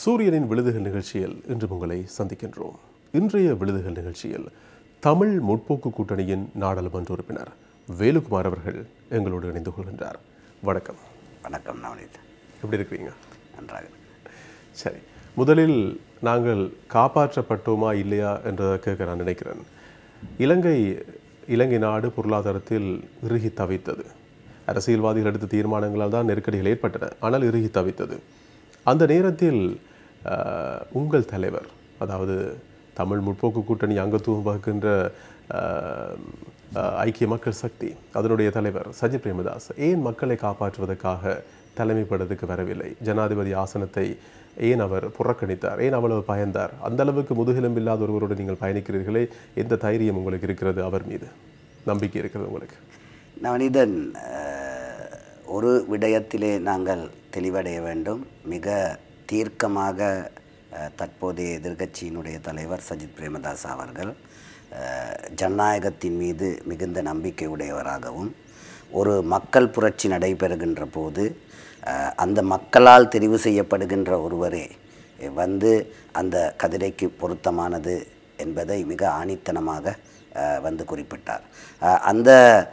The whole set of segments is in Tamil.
சூரியனின் விழுதுகள் நிகழ்ச்சியில் இன்று உங்களை சந்திக்கின்றோம் இன்றைய விழுதுகள் நிகழ்ச்சியில் தமிழ் முற்போக்கு கூட்டணியின் நாடாளுமன்ற உறுப்பினர் வேலுக்குமார் அவர்கள் எங்களோடு இணைந்து கொள்கின்றார் வணக்கம் வணக்கம் நவநீத் எப்படி இருக்கிறீங்க நன்றாக இருக்கு. சரி முதலில் நாங்கள் காப்பாற்றப்பட்டோமா இல்லையா என்றதை கேட்க நான் நினைக்கிறேன் இலங்கை இலங்கை நாடு பொருளாதாரத்தில் இறுகி தவித்தது அரசியல்வாதிகள் எடுத்த தீர்மானங்களால் தான் நெருக்கடிகள் ஏற்பட்டன ஆனால் இறுகி தவித்தது அந்த நேரத்தில் அஹ், உங்கள் தலைவர் அதாவது தமிழ் முற்போக்கு கூட்டணி அங்கத்துவம் வகிக்கின்ற அஹ், அஹ், ஐக்கிய மக்கள் சக்தி அதனுடைய தலைவர் சஜித் பிரேமதாஸ் ஏன் மக்களை காப்பாற்றுவதற்காக தலைமைப்படத்துக்கு வரவில்லை ஜனாதிபதி ஆசனத்தை ஏன் அவர் புறக்கணித்தார் ஏன் அவ்வளவு பயந்தார் அந்த அளவுக்கு முதுகெலும்பில்லாத ஒருவரோடு நீங்கள் பயணிக்கிறீர்களே எந்த தைரியம் உங்களுக்கு இருக்கிறது அவர் மீது நம்பிக்கை இருக்கிறது உங்களுக்கு நவநீதன் அஹ், ஒரு விடயத்திலே நாங்கள் தெளிவடைய வேண்டும் மிக தீர்க்கமாக அஹ், தற்போதைய எதிர்க்கட்சியினுடைய தலைவர் சஜித் பிரேமதாஸ் அவர்கள் அஹ், ஜனநாயகத்தின் மீது மிகுந்த நம்பிக்கை உடையவராகவும் ஒரு மக்கள் புரட்சி நடைபெறுகின்ற போது அஹ், அந்த மக்களால் தெரிவு செய்யப்படுகின்ற ஒருவரே வந்து அந்த கதிரைக்கு பொருத்தமானது என்பதை மிக ஆணித்தனமாக அஹ், வந்து குறிப்பிட்டார் அஹ், அந்த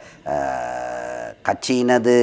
அஹ், கட்சியினது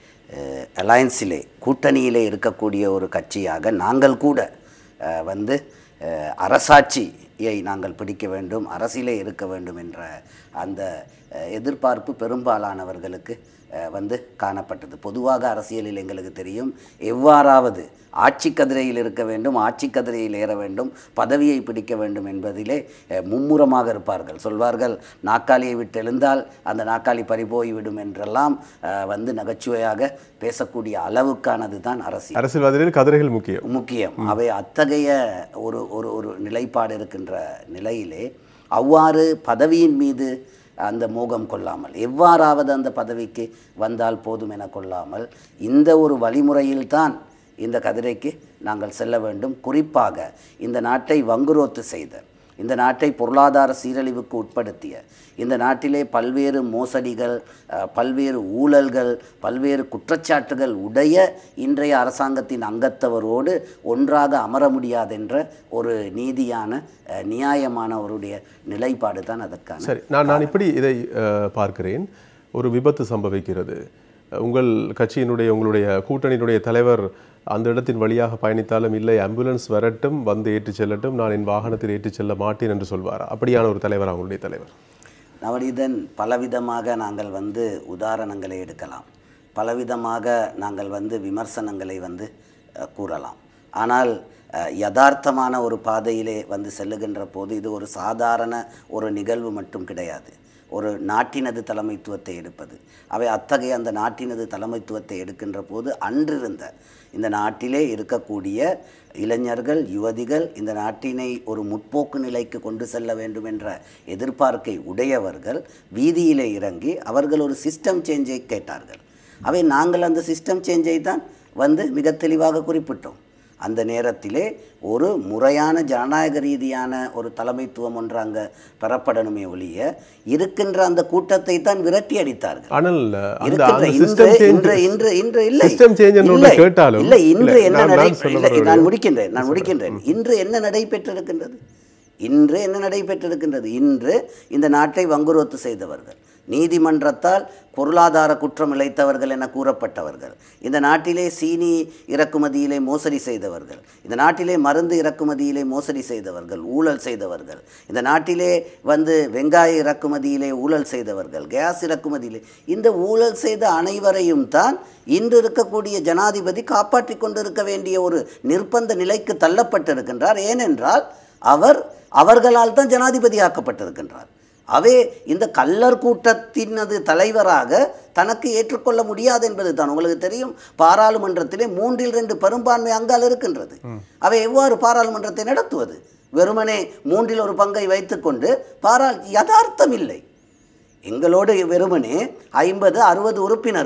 அலையன்ஸிலே கூட்டணியிலே இருக்கக்கூடிய ஒரு கட்சியாக நாங்கள் கூட அஹ், வந்து அஹ், அரசாட்சியை நாங்கள் பிடிக்க வேண்டும் அரசியலே இருக்க வேண்டும் என்ற அந்த அஹ், எதிர்பார்ப்பு பெரும்பாலானவர்களுக்கு அஹ், வந்து காணப்பட்டது பொதுவாக அரசியலில் எங்களுக்கு தெரியும் எவ்வாறாவது ஆட்சி கதிரையில் இருக்க வேண்டும் ஆட்சி கதிரையில் ஏற வேண்டும் பதவியை பிடிக்க வேண்டும் என்பதிலே அஹ், மும்முரமாக இருப்பார்கள் சொல்வார்கள் நாக்காளியை விட்டு எழுந்தால் அந்த நாக்காளி பறிபோய்விடும் என்றெல்லாம் அஹ், வந்து நகைச்சுவையாக பேசக்கூடிய அளவுக்கானது தான் அரசியல் அரசியல்வாதிகளில் கதிரைகள் முக்கியம் முக்கியம் அவை அத்தகைய ஒரு ஒரு ஒரு நிலைப்பாடு இருக்கின்ற நிலையிலே அவ்வாறு பதவியின் மீது அந்த மோகம் கொள்ளாமல் எவ்வாறாவது அந்த பதவிக்கு வந்தால் போதும் என கொள்ளாமல் இந்த ஒரு வழிமுறையில்தான் இந்த கதிரைக்கு நாங்கள் செல்ல வேண்டும் குறிப்பாக இந்த நாட்டை வங்குரோத்து செய்த இந்த நாட்டை பொருளாதார சீரழிவுக்கு உட்படுத்திய இந்த நாட்டிலே பல்வேறு மோசடிகள் அஹ், பல்வேறு ஊழல்கள் பல்வேறு குற்றச்சாட்டுகள் உடைய இன்றைய அரசாங்கத்தின் அங்கத்தவரோடு ஒன்றாக அமர முடியாதென்ற ஒரு நீதியான அஹ், நியாயமான அவருடைய நிலைப்பாடு தான் அதற்கான சரி நான் நான் இப்படி இதை அஹ், பார்க்கிறேன் ஒரு விபத்து சம்பவிக்கிறது உங்கள் கட்சியினுடைய உங்களுடைய கூட்டணியினுடைய தலைவர் அந்த இடத்தின் வழியாக பயணித்தாலும் இல்லை ஆம்புலன்ஸ் வரட்டும் வந்து ஏற்றிச் செல்லட்டும் நான் என் வாகனத்தில் ஏற்றிச் செல்ல மாட்டேன் என்று சொல்வார் அப்படியான ஒரு தலைவர் அவங்களுடைய தலைவர் நவநீதன் பலவிதமாக நாங்கள் வந்து உதாரணங்களை எடுக்கலாம் பலவிதமாக நாங்கள் வந்து விமர்சனங்களை வந்து அஹ், கூறலாம் ஆனால் அஹ், யதார்த்தமான ஒரு பாதையிலே வந்து செல்லுகின்ற போது இது ஒரு சாதாரண ஒரு நிகழ்வு மட்டும் கிடையாது ஒரு நாட்டினது தலைமைத்துவத்தை எடுப்பது அவை அத்தகைய அந்த நாட்டினது தலைமைத்துவத்தை எடுக்கின்ற போது அன்றிருந்த இந்த நாட்டிலே இருக்கக்கூடிய இளைஞர்கள் யுவதிகள் இந்த நாட்டினை ஒரு முற்போக்கு நிலைக்கு கொண்டு செல்ல வேண்டும் என்ற எதிர்பார்க்கை உடையவர்கள் வீதியிலே இறங்கி அவர்கள் ஒரு சிஸ்டம் சேஞ்சை கேட்டார்கள் அவை நாங்கள் அந்த சிஸ்டம் சேஞ்சை தான் வந்து மிக தெளிவாக குறிப்பிட்டோம் அந்த நேரத்திலே ஒரு முறையான ஜனநாயக ரீதியான ஒரு தலைமைத்துவம் ஒன்று அங்கே பெறப்படணுமே ஒழிய இருக்கின்ற அந்த கூட்டத்தை தான் விரட்டி அடித்தார்கள் ஆனால் அந்த இருக்கின்ற அந்த இன்று சிஸ்டம் இன்று சேஞ்ச் இன்று இன்று இல்லை System change என்று ஒன்று இல்லை, கேட்டாலும், இல்லை இன்று இல்லை, என்ன நான் நடை நான் சொல்ல இல்லை, வருவது- நான் முடிக்கின்றேன் நான் முடிக்கின்றேன் இன்று என்ன நடைபெற்றிருக்கின்றது இன்று என்ன நடைபெற்றிருக்கின்றது இன்று இந்த நாட்டை வங்குரோத்து செய்தவர்கள் நீதிமன்றத்தால் பொருளாதார குற்றம் இழைத்தவர்கள் என கூறப்பட்டவர்கள் இந்த நாட்டிலே சீனி இறக்குமதியிலே மோசடி செய்தவர்கள் இந்த நாட்டிலே மருந்து இறக்குமதியிலே மோசடி செய்தவர்கள் ஊழல் செய்தவர்கள் இந்த நாட்டிலே வந்து வெங்காய இறக்குமதியிலே ஊழல் செய்தவர்கள் கேஸ் இறக்குமதியிலே இந்த ஊழல் செய்த அனைவரையும் தான் இன்று இருக்கக்கூடிய ஜனாதிபதி காப்பாற்றி கொண்டிருக்க வேண்டிய ஒரு நிர்பந்த நிலைக்கு தள்ளப்பட்டிருக்கின்றார் ஏனென்றால் அவர் அவர்களால் தான் ஜனாதிபதி ஆக்கப்பட்டிருக்கின்றார் அவே இந்த கள்ளர் கூட்டத்தினது தலைவராக தனக்கு ஏற்றுக்கொள்ள முடியாது என்பது தான் உங்களுக்கு தெரியும் பாராளுமன்றத்திலே மூன்றில் ரெண்டு பெரும்பான்மை அங்கால் இருக்கின்றது அவை எவ்வாறு பாராளுமன்றத்தை நடத்துவது வெறுமனே மூன்றில் ஒரு பங்கை வைத்துக்கொண்டு பாராள் யதார்த்தம் இல்லை எங்களோடு வெறுமனே ஐம்பது அறுபது உறுப்பினர்கள்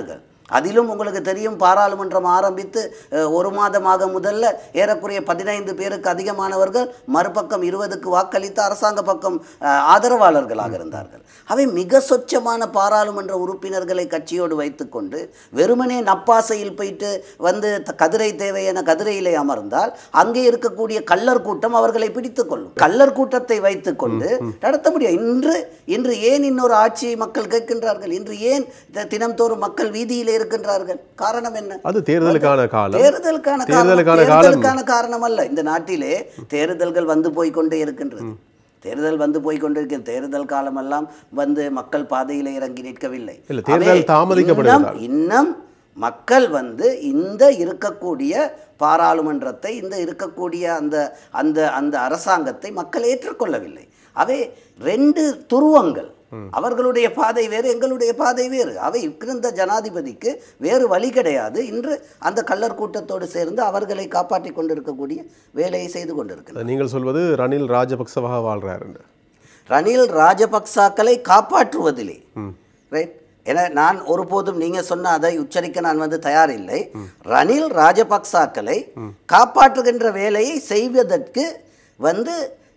அதிலும் உங்களுக்கு தெரியும் பாராளுமன்றம் ஆரம்பித்து அஹ், ஒரு மாதமாக முதல்ல ஏறக்குறைய பதினைந்து பேருக்கு அதிகமானவர்கள் மறுபக்கம் இருபதுக்கு வாக்களித்து அரசாங்க பக்கம் அஹ், ஆதரவாளர்களாக இருந்தார்கள் அவை மிக சொச்சமான பாராளுமன்ற உறுப்பினர்களை கட்சியோடு வைத்துக்கொண்டு வெறுமனே நப்பாசையில் போயிட்டு வந்து த- கதிரை தேவை என கதிரையிலே அமர்ந்தால் அங்கே இருக்கக்கூடிய கள்ளர் கூட்டம் அவர்களை பிடித்துக் கொள்ளும் கள்ளர் கூட்டத்தை வைத்துக்கொண்டு நடத்த முடியும் இன்று இன்று ஏன் இன்னொரு ஆட்சியை மக்கள் கேட்கின்றார்கள் இன்று ஏன் த- தினம்தோறும் மக்கள் வீதியிலே இருக்கின்றார்கள் காரணம் என்ன அது தேர்தலுக்கான காலம் தேர்தலுக்கான காரணம் தேர்தலுக்கான காலம் தேர்தலுக்கான காரணம் அல்ல இந்த நாட்டிலே தேர்தல்கள் வந்து போய் கொண்டே இருக்கின்றது தேர்தல் வந்து போய் கொண்டிருக்கிற தேர்தல் காலமெல்லாம் வந்து மக்கள் பாதையிலே இறங்கி நிற்கவில்லை இல்ல, தேர்தல் அவை தாமதிக்கப்படுவதால். இன்னும் இன்னும் மக்கள் வந்து இந்த இருக்கக்கூடிய பாராளுமன்றத்தை இந்த இருக்கக்கூடிய அந்த அந்த அந்த அரசாங்கத்தை மக்கள் ஏற்றுக்கொள்ளவில்லை அவை ரெண்டு துருவங்கள் அவர்களுடைய பாதை வேறு எங்களுடைய பாதை வேறு அவை இருந்த ஜனாதிபதிக்கு வேறு வழி கிடையாது இன்று அந்த கள்ளர் கூட்டத்தோடு சேர்ந்து அவர்களை காப்பாற்றிக் கொண்டிருக்கக்கூடிய வேலையை செய்து கொண்டிருக்கிறார் நீங்கள் சொல்வது ரணில் ராஜபக்சவாக வாழ்றாரு என்று. ரணில் ராஜபக்சாக்களை காப்பாற்றுவதிலே ரைட் என நான் ஒருபோதும் நீங்க சொன்ன அதை உச்சரிக்க நான் வந்து தயாரில்லை ரணில் ராஜபக்சாக்களை காப்பாற்றுகின்ற வேலையை செய்வதற்கு வந்து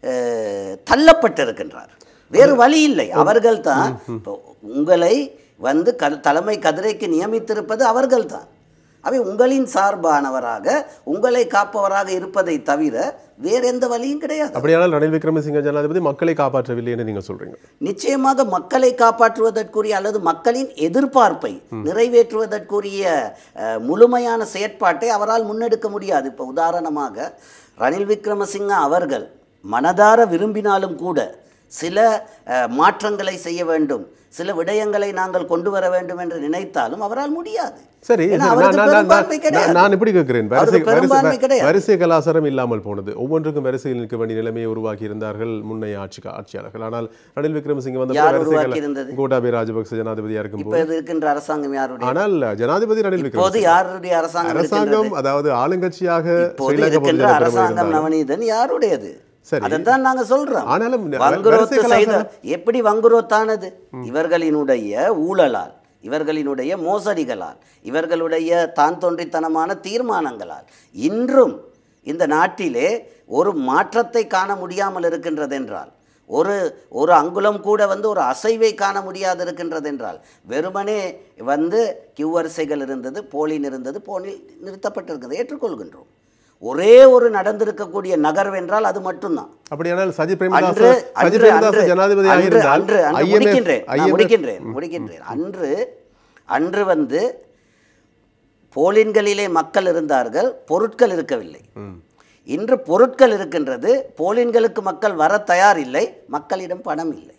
அஹ், தள்ளப்பட்டிருக்கின்றார் வேறு வழி இல்லை அவர்கள் தான் உங்களை வந்து க தலைமை கதிரைக்கு நியமித்திருப்பது அவர்கள்தான் அவை உங்களின் சார்பானவராக உங்களை காப்பவராக இருப்பதை தவிர வேற எந்த வழியும் கிடையாது அப்படியானால் ரணில் விக்ரமசிங்க ஜனாதிபதி மக்களை காப்பாற்றவில்லை என்று நீங்க சொல்றீங்க நிச்சயமாக மக்களை காப்பாற்றுவதற்குரிய அல்லது மக்களின் எதிர்பார்ப்பை நிறைவேற்றுவதற்குரிய அஹ், முழுமையான செயற்பாட்டை அவரால் முன்னெடுக்க முடியாது இப்போ உதாரணமாக ரணில் விக்ரமசிங்க அவர்கள் மனதார விரும்பினாலும் கூட சில அஹ், மாற்றங்களை செய்ய வேண்டும் சில விடயங்களை நாங்கள் கொண்டு வர வேண்டும் என்று நினைத்தாலும் அவரால் முடியாது சரி ஏன்னா நான் அவருக்கு நான்- பெரும்பான்மை நான் கிடையாது. நான் இப்படி கேட்கிறேன் அவருக்கு வரிசை பெரும்பான்மை வரிசை கிடையாது. வரிசை கலாச்சாரம் இல்லாமல் போனது ஒவ்வொன்றுக்கும் வரிசையில் நிற்க வேண்டிய நிலைமையை உருவாக்கி இருந்தார்கள் முன்னைய ஆட்சி ஆட்சியாளர்கள் ஆனால் ரணில் விக்ரமசிங்க வந்த யார் வரிசை உருவாக்கி கலா- இருந்தது? கோட்டாபய ராஜபக்ச ஜனாதிபதியா இருக்கும் இப்போ இது இருக்கின்ற அரசாங்கம் யாருடைய ஆனால் ஜனாதிபதி ரணில் இப்போது விக்ரமசிங்க யாருடைய அரசாங்கம் இருக்கின்றது? அரசாங்கம் அதாவது ஆளுங்கட்சியாக இப்போது ஸ்ரீலங்கா இருக்கின்ற பொதுஜன பெரமுன அரசாங்கம் இருந்தாலும் நவநீதன் யாருடையது சரி. அதைத்தான் நாங்க சொல்றோம் ஆனாலும் ந- வங்குரோத்து வரிசை செய்த கலாச்சாரம் எப்படி வங்குரோத்தானது இவர்களினுடைய ஊழலால் இவர்களினுடைய மோசடிகளால் இவர்களுடைய தான் தோன்றித்தனமான தீர்மானங்களால் இன்றும் இந்த நாட்டிலே ஒரு மாற்றத்தை காண முடியாமல் இருக்கின்றது என்றால் ஒரு ஒரு அங்குலம் கூட வந்து ஒரு அசைவை காண முடியாது இருக்கின்றது என்றால் வெறுமனே வந்து கியூ வரிசைகள் இருந்தது போலின் இருந்தது போனில் நிறுத்தப்பட்டிருக்கிறது ஏற்றுக்கொள்கின்றோம் ஒரே ஒரு நடந்திருக்கக்கூடிய நகர்வென்றால் அது மட்டும்தான் அப்படியானால் சஜித் பிரேமதாச அன்று சஜித் அன்று பிரேமதாச அன்று ஜனாதிபதியாக அன்று இருந்தால் அன்று அன்று IMF முடிக்கின்றேன் நான் IMF முடிக்கின்றேன் முடிக்கின்றேன் அன்று அன்று வந்து போலின்களிலே மக்கள் இருந்தார்கள் பொருட்கள் இருக்கவில்லை இன்று பொருட்கள் இருக்கின்றது போலின்களுக்கு மக்கள் வர தயார் இல்லை மக்களிடம் பணம் இல்லை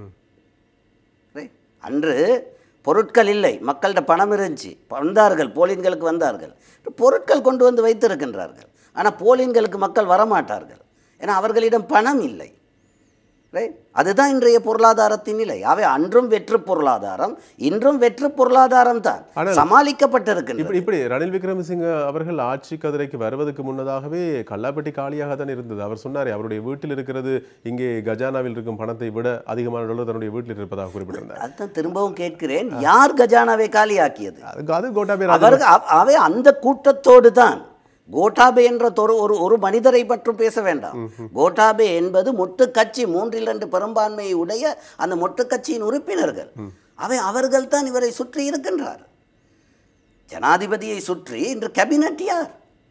Right? அன்று பொருட்கள் இல்லை மக்கள்கிட்ட பணம் இருந்துச்சு வந்தார்கள் போலின்களுக்கு வந்தார்கள் பொருட்கள் கொண்டு வந்து வைத்திருக்கின்றார்கள் ஆனால் போலின்களுக்கு மக்கள் வரமாட்டார்கள் ஏன்னா அவர்களிடம் பணம் இல்லை ரைட் அதுதான் இன்றைய பொருளாதாரத்தின் நிலை அவை அன்றும் வெற்று பொருளாதாரம் இன்றும் வெற்று பொருளாதாரம் தான் ஆனால் சமாளிக்கப்பட்டிருக்கின்றது இப்படி இப்படி ரணில் விக்ரமசிங்க அவர்கள் ஆட்சி கதிரைக்கு வருவதற்கு முன்னதாகவே கல்லாப்பட்டி காலியாக தான் இருந்தது அவர் சொன்னாரே அவருடைய வீட்டில் இருக்கிறது இங்கே கஜானாவில் இருக்கும் பணத்தை விட அதிகமான டாலர் தன்னுடைய வீட்டில் இருப்பதாக குறிப்பிட்டிருந்தார் அதுதான் திரும்பவும் கேட்கிறேன் யார் கஜானாவை காலியாக்கியது அது அது கோட்டாபே அவர்கள் அவ- அவை அந்த கூட்டத்தோடு தான் கோட்டாபே என்ற தொரு ஒரு ஒரு மனிதரை பற்றும் பேச வேண்டாம் கோட்டாபே என்பது மொட்டு கட்சி மூன்றில் ரெண்டு பெரும்பான்மையை உடைய அந்த மொட்டு கட்சியின் உறுப்பினர்கள் அவை அவர்கள் தான் இவரை சுற்றி இருக்கின்றார் ஜனாதிபதியை சுற்றி இன்று கேபினட் யார்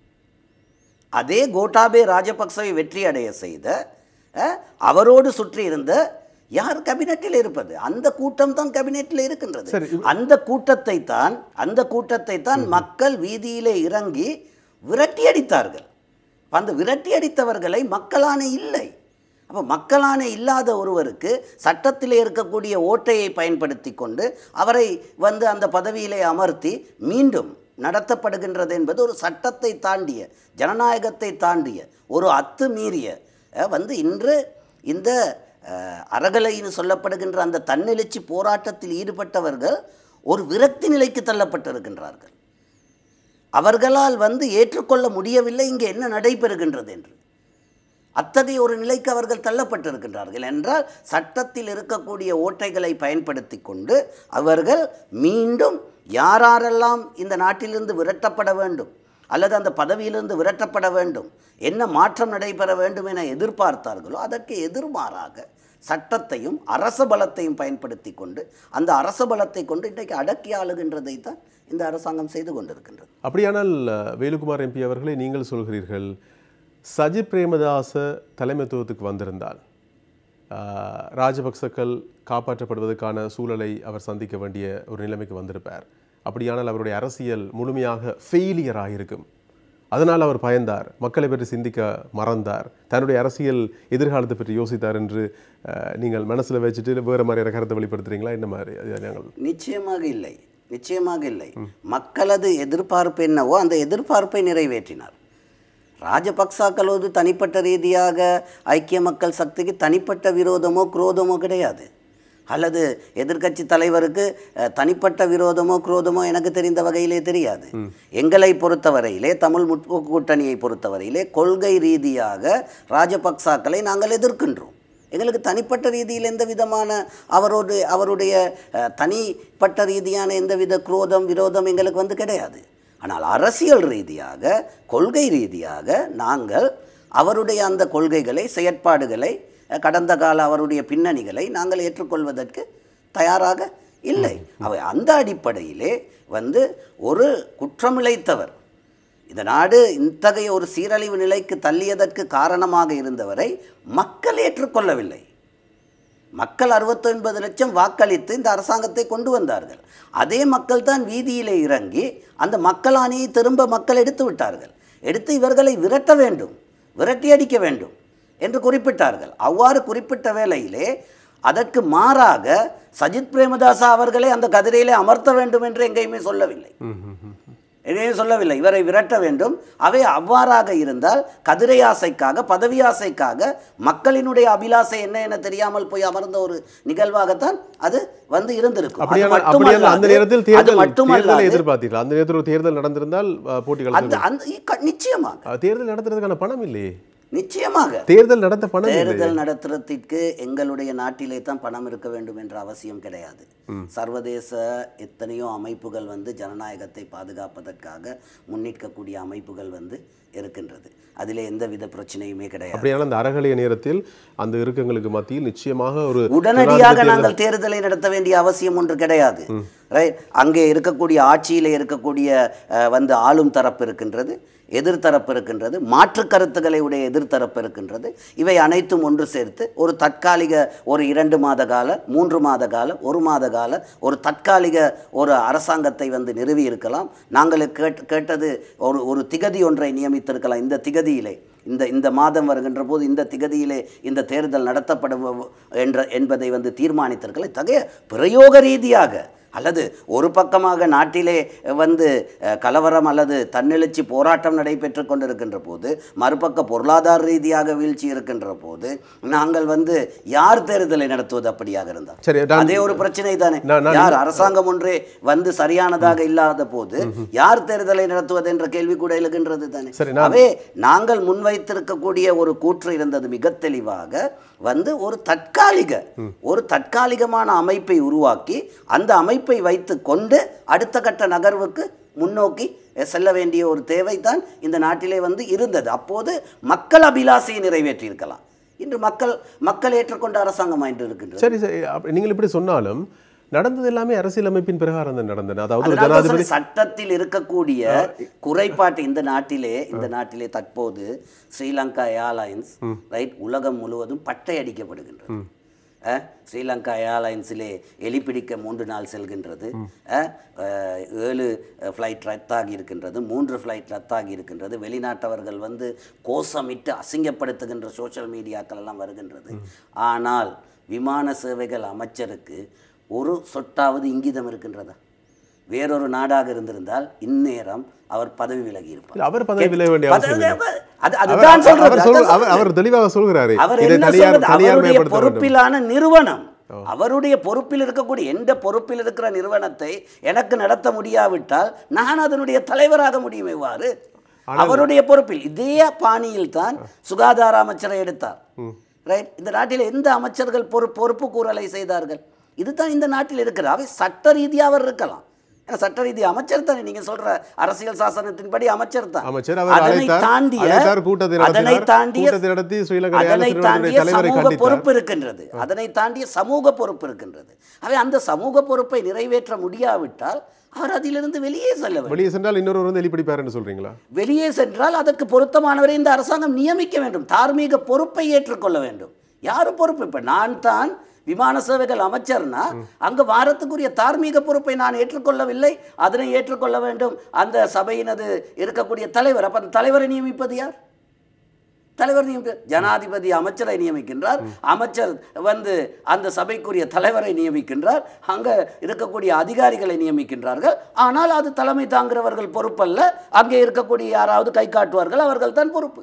அதே கோட்டாபே ராஜபக்சவை வெற்றி அடைய செய்த அஹ், அவரோடு சுற்றி இருந்த யார் கேபினட்டில் இருப்பது அந்த கூட்டம் தான் கேபினட்டில் இருக்கின்றது சரி, அந்த கூட்டத்தை தான் அந்த கூட்டத்தை தான் மக்கள் வீதியிலே இறங்கி விரட்டி அடித்தார்கள் அப்ப அந்த விரட்டி அடித்தவர்களை மக்களானே இல்லை அப்போ மக்களானே இல்லாத ஒருவருக்கு சட்டத்திலே இருக்கக்கூடிய ஓட்டையை பயன்படுத்தி கொண்டு அவரை வந்து அந்த பதவியிலே அமர்த்தி மீண்டும் நடத்தப்படுகின்றது என்பது ஒரு சட்டத்தை தாண்டிய ஜனநாயகத்தை தாண்டிய ஒரு அத்துமீறிய அஹ், வந்து இன்று இந்த அஹ், அறகலைன்னு சொல்லப்படுகின்ற அந்த தன்னெழுச்சி போராட்டத்தில் ஈடுபட்டவர்கள் ஒரு விரக்தி நிலைக்கு தள்ளப்பட்டிருக்கின்றார்கள் அவர்களால் வந்து ஏற்றுக்கொள்ள முடியவில்லை இங்கே என்ன நடைபெறுகின்றது என்று அத்தகைய ஒரு நிலைக்கு அவர்கள் தள்ளப்பட்டிருக்கின்றார்கள் என்றால் சட்டத்தில் இருக்கக்கூடிய ஓட்டைகளை பயன்படுத்தி கொண்டு அவர்கள் மீண்டும் யாரெல்லாம் இந்த நாட்டிலிருந்து விரட்டப்பட வேண்டும் அல்லது அந்த பதவியிலிருந்து விரட்டப்பட வேண்டும் என்ன மாற்றம் நடைபெற வேண்டும் என எதிர்பார்த்தார்களோ அதற்கு எதிர்மாறாக சட்டத்தையும் அரச பலத்தையும் பயன்படுத்தி கொண்டு அந்த அரச பலத்தை கொண்டு இன்றைக்கு அடக்கி ஆளுகின்றதை தான் இந்த அரசாங்கம் செய்து கொண்டிருக்கின்றது அப்படியானால் அஹ், வேலுக்குமார் எம்பி அவர்களை நீங்கள் சொல்கிறீர்கள் சஜித் பிரேமதாச தலைமைத்துவத்துக்கு வந்திருந்தால் அஹ், ராஜபக்சக்கள் காப்பாற்றப்படுவதற்கான சூழலை அவர் சந்திக்க வேண்டிய ஒரு நிலைமைக்கு வந்திருப்பார் அப்படியானால் அவருடைய அரசியல் முழுமையாக ஃபெயிலியர் ஆகியிருக்கும் அதனால் அவர் பயந்தார் மக்களை பற்றி சிந்திக்க மறந்தார் தன்னுடைய அரசியல் எதிர்காலத்தை பற்றி யோசித்தார் என்று அஹ், நீங்கள் மனசில் வச்சுட்டு வேறு மாதிரியான கருத்தை வெளிப்படுத்துறீங்களா என்ன மாதிரி அது நாங்கள் நிச்சயமாக இல்லை நிச்சயமாக இல்லை மக்களது எதிர்பார்ப்பு என்னவோ அந்த எதிர்பார்ப்பை நிறைவேற்றினார் ராஜபக்சாக்களோடு தனிப்பட்ட ரீதியாக ஐக்கிய மக்கள் சக்திக்கு தனிப்பட்ட விரோதமோ குரோதமோ கிடையாது அல்லது எதிர்க்கட்சி தலைவருக்கு அஹ், தனிப்பட்ட விரோதமோ குரோதமோ எனக்கு தெரிந்த வகையிலே தெரியாது எங்களை பொறுத்தவரையிலே தமிழ் முற்போக்கு கூட்டணியை பொறுத்தவரையிலே கொள்கை ரீதியாக ராஜபக்சாக்களை நாங்கள் எதிர்க்கின்றோம் எங்களுக்கு தனிப்பட்ட ரீதியில் எந்த விதமான அவரோடு அவருடைய அஹ், தனிப்பட்ட ரீதியான எந்தவித குரோதம் விரோதம் எங்களுக்கு வந்து கிடையாது ஆனால் அரசியல் ரீதியாக கொள்கை ரீதியாக நாங்கள் அவருடைய அந்த கொள்கைகளை செயற்பாடுகளை அஹ், கடந்த கால அவருடைய பின்னணிகளை நாங்கள் ஏற்றுக்கொள்வதற்கு தயாராக இல்லை அவை அந்த அடிப்படையிலே வந்து ஒரு குற்றமிழைத்தவர் இந்த நாடு இத்தகைய ஒரு சீரழிவு நிலைக்கு தள்ளியதற்கு காரணமாக இருந்தவரை மக்கள் ஏற்றுக்கொள்ளவில்லை மக்கள் அறுபத்தொன்பது லட்சம் வாக்களித்து இந்த அரசாங்கத்தை கொண்டு வந்தார்கள் அதே மக்கள் தான் வீதியிலே இறங்கி அந்த மக்கள் அணியை திரும்ப மக்கள் எடுத்து விட்டார்கள் எடுத்து இவர்களை விரட்ட வேண்டும் விரட்டி அடிக்க வேண்டும் என்று குறிப்பிட்டார்கள் அவ்வாறு குறிப்பிட்ட வேளையிலே அதற்கு மாறாக சஜித் பிரேமதாசா அவர்களை அந்த கதிரையிலே அமர்த்த வேண்டும் என்று எங்கேயுமே சொல்லவில்லை எதையும் சொல்லவில்லை இவரை விரட்ட வேண்டும் அவை அவ்வாறாக இருந்தால் கதிரை ஆசைக்காக பதவி ஆசைக்காக மக்களினுடைய அபிலாசை என்ன என தெரியாமல் போய் அமர்ந்த ஒரு நிகழ்வாகத்தான் அது வந்து இருந்திருக்கும் அது அப்படியான அப்படியான அந்த மட்டுமல்லாது- நேரத்தில் அது தேர்தல் தேர்தலை மட்டுமல்லாது எதிர்பார்த்தீர்கள் அந்த நேரத்தில் ஒரு தேர்தல் நடந்திருந்தால் அஹ், போட்டி அந்த கலந்து அந்த இ- நிச்சயமாக தேர்தல் நடத்துறதுக்கான பணம் இல்லையே நிச்சயமாக தேர்தல் நடத்த பணம் இல்லை தேர்தல் நடத்துறதுக்கு எங்களுடைய நாட்டிலே தான் பணம் இருக்க வேண்டும் என்ற அவசியம் கிடையாது சர்வதேச எத்தனையோ அமைப்புகள் வந்து ஜனநாயகத்தை பாதுகாப்பதற்காக முன்னிற்கக்கூடிய அமைப்புகள் வந்து இருக்கின்றது அதிலே எந்தவித பிரச்சனையுமே கிடையாது அப்படியான அந்த அறகலைய நேரத்தில் அந்த இறுக்கங்களுக்கு மத்தியில் நிச்சயமாக ஒரு உடனடியாக ஜனாதிபதி நாங்கள் தேர்தலை நடத்த வேண்டிய அவசியம் ஒன்று கிடையாது ரைட் அங்கே இருக்கக்கூடிய ஆட்சியிலே இருக்கக்கூடிய அஹ், வந்து ஆளும் தரப்பு இருக்கின்றது எதிர்த்தரப்பு இருக்கின்றது மாற்று கருத்துக்களை உடைய எதிர்த்தரப்பு இருக்கின்றது இவை அனைத்தும் ஒன்று சேர்த்து ஒரு தற்காலிக ஒரு இரண்டு மாத கால மூன்று மாத கால ஒரு மாத கால ஒரு தற்காலிக ஒரு அரசாங்கத்தை வந்து நிறுவி இருக்கலாம் நாங்கள் கேட் கேட்டது ஒரு ஒரு திகதி ஒன்றை நியமித்திருக்கலாம் இந்த திகதியிலே இந்த இந்த மாதம் வருகின்ற போது இந்த திகதியிலே இந்த தேர்தல் நடத்தப்படும் என்ற என்பதை வந்து தீர்மானித்திருக்கலாம் இத்தகைய பிரயோக ரீதியாக அல்லது ஒரு பக்கமாக நாட்டிலே வந்து அஹ், கலவரம் அல்லது தன்னெழுச்சி போராட்டம் நடைபெற்று கொண்டிருக்கின்ற போது மறுபக்க பொருளாதார ரீதியாக வீழ்ச்சி இருக்கின்ற போது நாங்கள் வந்து யார் தேர்தலை நடத்துவது அப்படியாக இருந்தால் சரி நான் அதே ஒரு பிரச்சனை தானே நான்- நான் யார் அரசாங்கம் ஒன்றே வந்து சரியானதாக இல்லாத போது யார் தேர்தலை நடத்துவது என்ற கேள்வி கூட எழுகின்றது தானே சரி, நான்- அவே நாங்கள் முன்வைத்திருக்கக்கூடிய ஒரு கூற்று இருந்தது மிக தெளிவாக வந்து ஒரு தற்காலிக ஒரு தற்காலிகமான அமைப்பை உருவாக்கி அந்த அமைப்பை வைத்து கொண்டு அடுத்த கட்ட நகர்வுக்கு முன்னோக்கி செல்ல வேண்டிய ஒரு தேவைதான் இந்த நாட்டிலே வந்து இருந்தது அப்போது மக்கள் அபிலாசையை நிறைவேற்றியிருக்கலாம் இன்று மக்கள் மக்கள் ஏற்றுக்கொண்ட அரசாங்கம் இன்று இருக்கின்றது சரி சரி அப்ப நீங்கள் இப்படி சொன்னாலும் நடந்தது எல்லாமே அரசியலமைப்பின் பிரகாரம் தான் நடந்தன அதாவது ஒரு அதனால தான் ஜனாதிபதி சொல்றேன், சட்டத்தில் இருக்கக்கூடிய குறைபாட்டு இந்த நாட்டிலே இந்த நாட்டிலே தற்போது ஸ்ரீலங்கா ஏர்லைன்ஸ் ரைட் உலகம் முழுவதும் பட்டை அடிக்கப்படுகின்றது அஹ், ஸ்ரீலங்கா ஏர்லைன்ஸிலே எலிப்பிடிக்க மூன்று நாள் செல்கின்றது அஹ், அஹ், ஏழு ஃப்ளைட் ரத்தாகி இருக்கின்றது மூன்று ஃப்ளைட் ரத்தாகி இருக்கின்றது வெளிநாட்டவர்கள் வந்து கோஷமிட்டு அசிங்கப்படுத்துகின்ற சோஷியல் மீடியாக்கள் எல்லாம் வருகின்றது ஆனால் விமான சேவைகள் அமைச்சருக்கு ஒரு சொட்டாவது இங்கிதம் இருக்கின்றதா வேறொரு நாடாக இருந்திருந்தால் இந்நேரம் அவர் பதவி விலகி இருப்பார் இல்ல, அவர் பதவி விலக வேண்டிய அவசியம் இல்லை. பதவி- அது- அவர் அதுதான் சொல்றது, அவர் சொல்- அதுதான் அவர் அவர் தெளிவாக சொல்கிறாரு அவர் இதை என்ன தனியார் சொல்றது அவருடைய தனியார்மயப்படுத்த வேண்டும் பொறுப்பிலான நிறுவனம் அவருடைய பொறுப்பில் இருக்கக்கூடிய எந்த பொறுப்பில் இருக்கிற நிறுவனத்தை எனக்கு நடத்த முடியாவிட்டால் நான் அதனுடைய தலைவராக முடியும் எவ்வாறு அவருடைய பொறுப்பில் இதே பாணியில் தான் சுகாதார அமைச்சரை எடுத்தார் ரைட் இந்த நாட்டில் எந்த அமைச்சர்கள் பொறு பொறுப்பு கூறலை செய்தார்கள் இதுதான் இந்த நாட்டில் இருக்கிறது அவை சட்ட ரீதியாக அவர் இருக்கலாம் ஏன்னா சட்ட ரீதி அமைச்சர் தானே நீங்க சொல்ற அரசியல் சாசனத்தின்படி அமைச்சர் தான் அமைச்சர் அவர் அதனை அழைத்தார், தாண்டிய அழைத்தார், கூட்டத்தை அதனை நடத்தினார். தாண்டிய கூட்டத்தை நடத்தி ஸ்ரீலங்கா அதனை நியாயத்தினுடைய தாண்டிய தலைவரை சமூக கண்டித்தார். பொறுப்பு இருக்கின்றது அதனை தாண்டிய சமூக பொறுப்பு இருக்கின்றது அவை அந்த சமூக பொறுப்பை நிறைவேற்ற முடியாவிட்டால் அவர் அதிலிருந்து வெளியே செல்ல வேண்டும் வெளியே சென்றால் இன்னொரு வந்து எலிப்பிடிப்பாருன்னு சொல்றீங்களா வெளியே சென்றால் அதற்கு பொருத்தமானவரை இந்த அரசாங்கம் நியமிக்க வேண்டும் தார்மீக பொறுப்பை ஏற்றுக்கொள்ள வேண்டும் யாரு பொறுப்பு இப்ப நான் தான் விமான சேவைகள் அமைச்சர்னா அங்க வாரத்துக்குரிய தார்மீக பொறுப்பை நான் ஏற்றுக்கொள்ளவில்லை அதனை ஏற்றுக்கொள்ள வேண்டும் அந்த சபையினது இருக்கக்கூடிய தலைவர் அப்ப அந்த தலைவரை நியமிப்பது யார் தலைவர் நியமிக்க ஜனாதிபதி அமைச்சரை நியமிக்கின்றார் அமைச்சர் வந்து அந்த சபைக்குரிய தலைவரை நியமிக்கின்றார் அங்க இருக்கக்கூடிய அதிகாரிகளை நியமிக்கின்றார்கள் ஆனால் அது தலைமை தாங்குகிறவர்கள் பொறுப்பல்ல அங்கே இருக்கக்கூடிய யாராவது கை காட்டுவார்கள் அவர்கள் தான் பொறுப்பு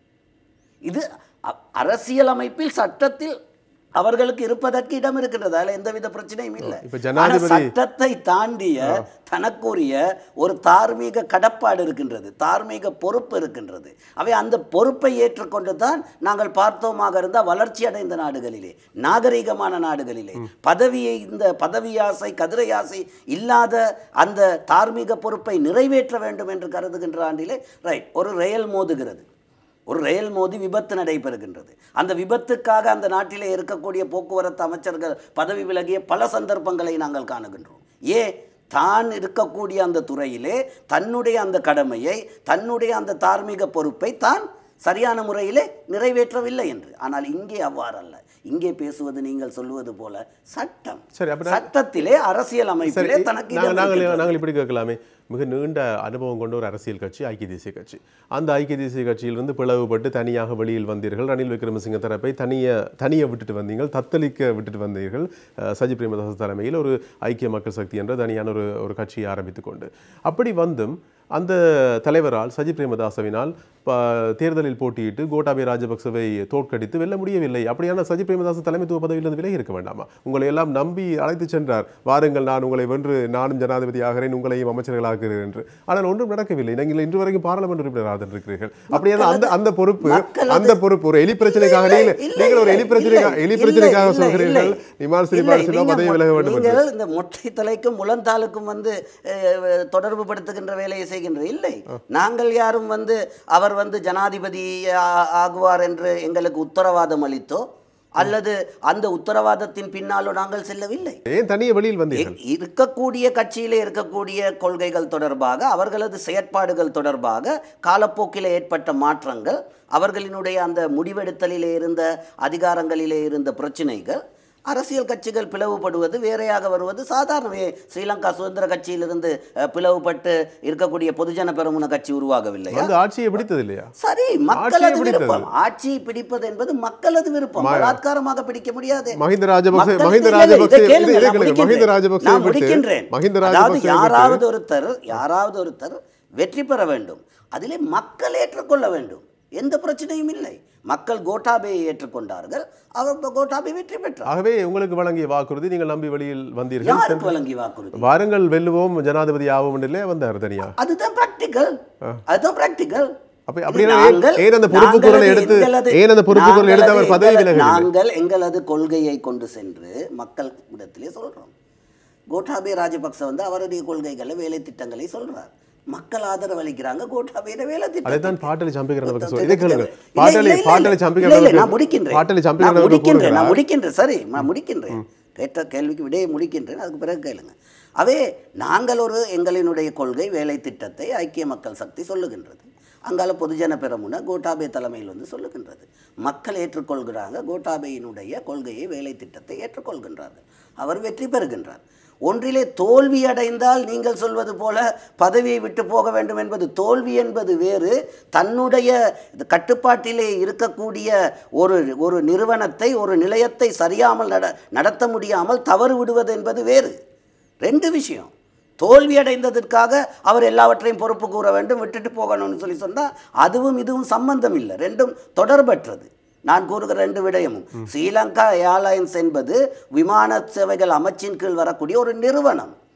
இது அ- அரசியலமைப்பில் சட்டத்தில் அவர்களுக்கு இருப்பதற்கு இடம் இருக்கின்றது அதில் எந்தவித பிரச்சனையும் இல்லை இப்ப ஆனா ஜனாதிபதி- சட்டத்தை தாண்டிய தனக்குரிய ஒரு தார்மீக கடப்பாடு இருக்கின்றது தார்மீக பொறுப்பு இருக்கின்றது அவை அந்த பொறுப்பை ஏற்றுக்கொண்டு தான் நாங்கள் பார்த்தோமாக இருந்தால் வளர்ச்சி அடைந்த நாடுகளிலே நாகரிகமான நாடுகளிலே பதவியை இந்த பதவி ஆசை கதிரை ஆசை இல்லாத அந்த தார்மீக பொறுப்பை நிறைவேற்ற வேண்டும் என்று கருதுகின்ற ஆண்டிலே ரைட் ஒரு ரயில் மோதுகிறது ஒரு ரயில் மோதி விபத்து நடைபெறுகின்றது அந்த விபத்துக்காக அந்த நாட்டிலே இருக்கக்கூடிய போக்குவரத்து அமைச்சர்கள் பதவி விலகிய பல சந்தர்ப்பங்களை நாங்கள் காணுகின்றோம் ஏ தான் இருக்கக்கூடிய அந்த துறையிலே தன்னுடைய அந்த கடமையை தன்னுடைய அந்த தார்மீக பொறுப்பை தான் சரியான முறையிலே நிறைவேற்றவில்லை என்று ஆனால் இங்கே அவ்வாறல்ல இங்கே பேசுவது நீங்கள் சொல்லுவது போல சட்டம் சரி, அப்ப நான்- சட்டத்திலே அரசியல் அமைப்பிலே சரி தனக்கு நாங்கள் இடம் நாங்கள் இருக்கின்றது. நாங்கள் இப்படி கேட்கலாமே மிக நீண்ட அனுபவம் கொண்ட ஒரு அரசியல் கட்சி ஐக்கிய தேசிய கட்சி அந்த ஐக்கிய தேசிய கட்சியிலிருந்து பிளவுபட்டு தனியாக வெளியில் வந்தீர்கள் ரணில் விக்ரமசிங்க தரப்பை தனிய தனியை விட்டுட்டு வந்தீர்கள் தத்தளிக்க விட்டுட்டு வந்தீர்கள் அஹ், சஜித் பிரேமதாஸ் தலைமையில் ஒரு ஐக்கிய மக்கள் சக்தி என்ற தனியான ஒரு ஒரு கட்சியை ஆரம்பித்துக் கொண்டு அப்படி வந்தும் அந்த தலைவரால் சஜித் பிரேமதாசவினால் ப- தேர்தலில் போட்டியிட்டு கோட்டாபய ராஜபக்சவை தோற்கடித்து வெல்ல முடியவில்லை அப்படியான சஜித் பிரேமதாச தலைமைத்துவ பதவியிலிருந்து விலகி இருக்க வேண்டாமா உங்களை எல்லாம் நம்பி அழைத்து சென்றார் வாருங்கள் நான் உங்களை வென்று நானும் ஜனாதிபதி ஆகிறேன் உங்களையும் அமைச்சர்களாகிறேன் என்று ஆனால் ஒன்றும் நடக்கவில்லை நீங்கள் இன்று வரைக்கும் பாராளுமன்ற உறுப்பினராக இருக்கிறீர்கள் அப்படியான அந்த அந்த பொறுப்பு மக்களது- அந்த பொறுப்பு ஒரு எலி பிரச்சனைக்காக இல்லை, நீங்கள் இல்லை, நீங்கள் ஒரு இல்லை, எலி பிரச்சனைக்காக இல்லை, எலி இல்லை, பிரச்சனைக்காக இல்லை, சொல்கிறீர்கள் இல்லை. நிமால் இல்லை, சிறிபால் சிலா நீங்க பதவி மொ- விலக வேண்டும் என்று நீங்கள் இந்த மொட்டை தலைக்கும் முழந்தாளுக்கும் வந்து அஹ், தொடர்பு படுத்துகின்ற வேலையை செய்கின்ற இல்லை நாங்கள் யாரும் வந்து அவர் வந்து ஜனாதிபதி ஆ- ஆகுவார் என்று எங்களுக்கு உத்தரவாதம் அளித்தோ அல்லது அந்த உத்தரவாதத்தின் பின்னாலோ நாங்கள் செல்லவில்லை ஏன் தனியே வெளியில் வந்தீர்கள் இ- இருக்கக்கூடிய கட்சியிலே இருக்கக்கூடிய கொள்கைகள் தொடர்பாக அவர்களது செயற்பாடுகள் தொடர்பாக காலப்போக்கில் ஏற்பட்ட மாற்றங்கள் அவர்களினுடைய அந்த முடிவெடுத்தலிலே இருந்த அதிகாரங்களிலே இருந்த பிரச்சனைகள் அரசியல் கட்சிகள் பிளவுபடுவது வேறையாக வருவது சாதாரணமே ஸ்ரீலங்கா சுதந்திர கட்சியிலிருந்து அஹ், பிளவுபட்டு இருக்கக்கூடிய பொதுஜன பெரமுன கட்சி உருவாகவில்லையா வந்து ஆட்சியை பிடித்தது இல்லையா சரி மக்களது பிடித்தது. விருப்பம் ஆட்சியை பிடிப்பது என்பது மக்களது விருப்பம் பலாத்காரமாக பிடிக்க முடியாது மஹிந்த ராஜபக்சே மக்களுக்கு மஹிந்த இல்லை, இல்லை, ராஜபக்சே இதை கேளுங்க, இதை நான் கேளுங்க. மஹிந்த முடிக்கின்றேன். ராஜபக்சே நான் விட்டு முடிக்கின்றேன். மஹிந்த அதாவது ராஜபக்சே விட்டு யாராவது ஒருத்தர் யாராவது ஒருத்தர் வெற்றி பெற வேண்டும் அதிலே மக்கள் ஏற்றுக்கொள்ள வேண்டும் எந்த பிரச்சனையும் இல்லை மக்கள் கோட்டாபையை ஏற்றுக்கொண்டார்கள் அவர் கோட்டாபை வெற்றி பெற்றார் ஆகவே உங்களுக்கு வழங்கிய வாக்குறுதி நீங்கள் நம்பி வெளியில் வந்தீர்கள் யாருக்கு வழங்கி வாக்குறுதி வாருங்கள் வெல்லுவோம் ஜனாதிபதி ஆவோம் இல்லையே வந்தார் தனியா அதுதான் பிராக்டிக்கல் அதுதான் பிராக்டிக்கல் அப்ப அப்படின்னா ஏன் ஏன் அந்த பொறுப்பு குரலை எடுத்து ஏன் அந்த பொறுப்பு குரலை எடுத்து அவர் பதவி விலகவில்லை நாங்கள் எங்களது கொள்கையை கொண்டு சென்று மக்கள் இடத்திலே சொல்றோம் கோட்டாபே ராஜபக்ச வந்து அவருடைய கொள்கைகளை வேலை திட்டங்களை சொல்றார் மக்கள் ஆதரவு அளிக்கிறாங்க கோட்டாபேட வேலை திட்டம் அதைத்தான் பாட்டலி சம்பிக்கிறத பற்றி இல்ல, சொல்லி இதை கேளுங்க இல்ல, பாட்டலி இல்ல, இல்ல, பாட்டலி இல்ல, சம்பிக்கிறத இல்ல, நான் முடிக்கின்றேன் பாட்டலி நான் சம்பிக்கிறத முடிக்கின்றேன் நான் கூறுகிறார் முடிக்கின்றேன் சரி நான் முடிக்கின்றேன் கேட்ட கேள்விக்கு விடையை முடிக்கின்றேன் அதுக்கு பிறகு கேளுங்க அவே நாங்கள் ஒரு எங்களினுடைய கொள்கை வேலை திட்டத்தை ஐக்கிய மக்கள் சக்தி சொல்லுகின்றது அங்கால பொதுஜன பெரமுன கோட்டாபே தலைமையில் வந்து சொல்லுகின்றது மக்கள் ஏற்றுக்கொள்கிறாங்க கோட்டாபேயினுடைய கொள்கையை வேலை திட்டத்தை ஏற்றுக்கொள்கின்றார்கள் அவர் வெற்றி பெறுகின்றார் ஒன்றிலே தோல்வி அடைந்தால் நீங்கள் சொல்வது போல பதவியை விட்டு போக வேண்டும் என்பது தோல்வி என்பது வேறு தன்னுடைய இது கட்டுப்பாட்டிலே இருக்கக்கூடிய ஒரு ஒரு நிறுவனத்தை ஒரு நிலையத்தை சரியாமல் நட நடத்த முடியாமல் தவறு விடுவது என்பது வேறு ரெண்டு விஷயம் தோல்வி அடைந்ததற்காக அவர் எல்லாவற்றையும் பொறுப்பு கூற வேண்டும் விட்டுட்டு போகணும்னு சொல்லி சொன்னால் அதுவும் இதுவும் சம்பந்தம் இல்லை ரெண்டும் தொடர்பற்றது நான் கூறுகிற ரெண்டு விடயமும் ஸ்ரீலங்கா ஏர்லைன்ஸ் என்பது விமான சேவைகள் அமைச்சின் கீழ் வரக்கூடிய ஒரு நிறுவனம்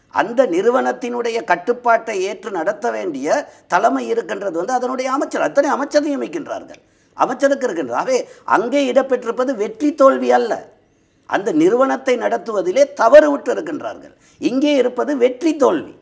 அந்த நிறுவனத்தினுடைய கட்டுப்பாட்டை ஏற்று நடத்த வேண்டிய தலைமை இருக்கின்றது வந்து அதனுடைய அமைச்சர் அத்தனை அமைச்சர் நியமிக்கின்றார்கள் அமைச்சருக்கு இருக்கின்றது ஆகவே அங்கே இடம்பெற்றிருப்பது வெற்றி தோல்வி அல்ல அந்த நிறுவனத்தை நடத்துவதிலே தவறு விட்டு இருக்கின்றார்கள் இங்கே இருப்பது வெற்றி தோல்வி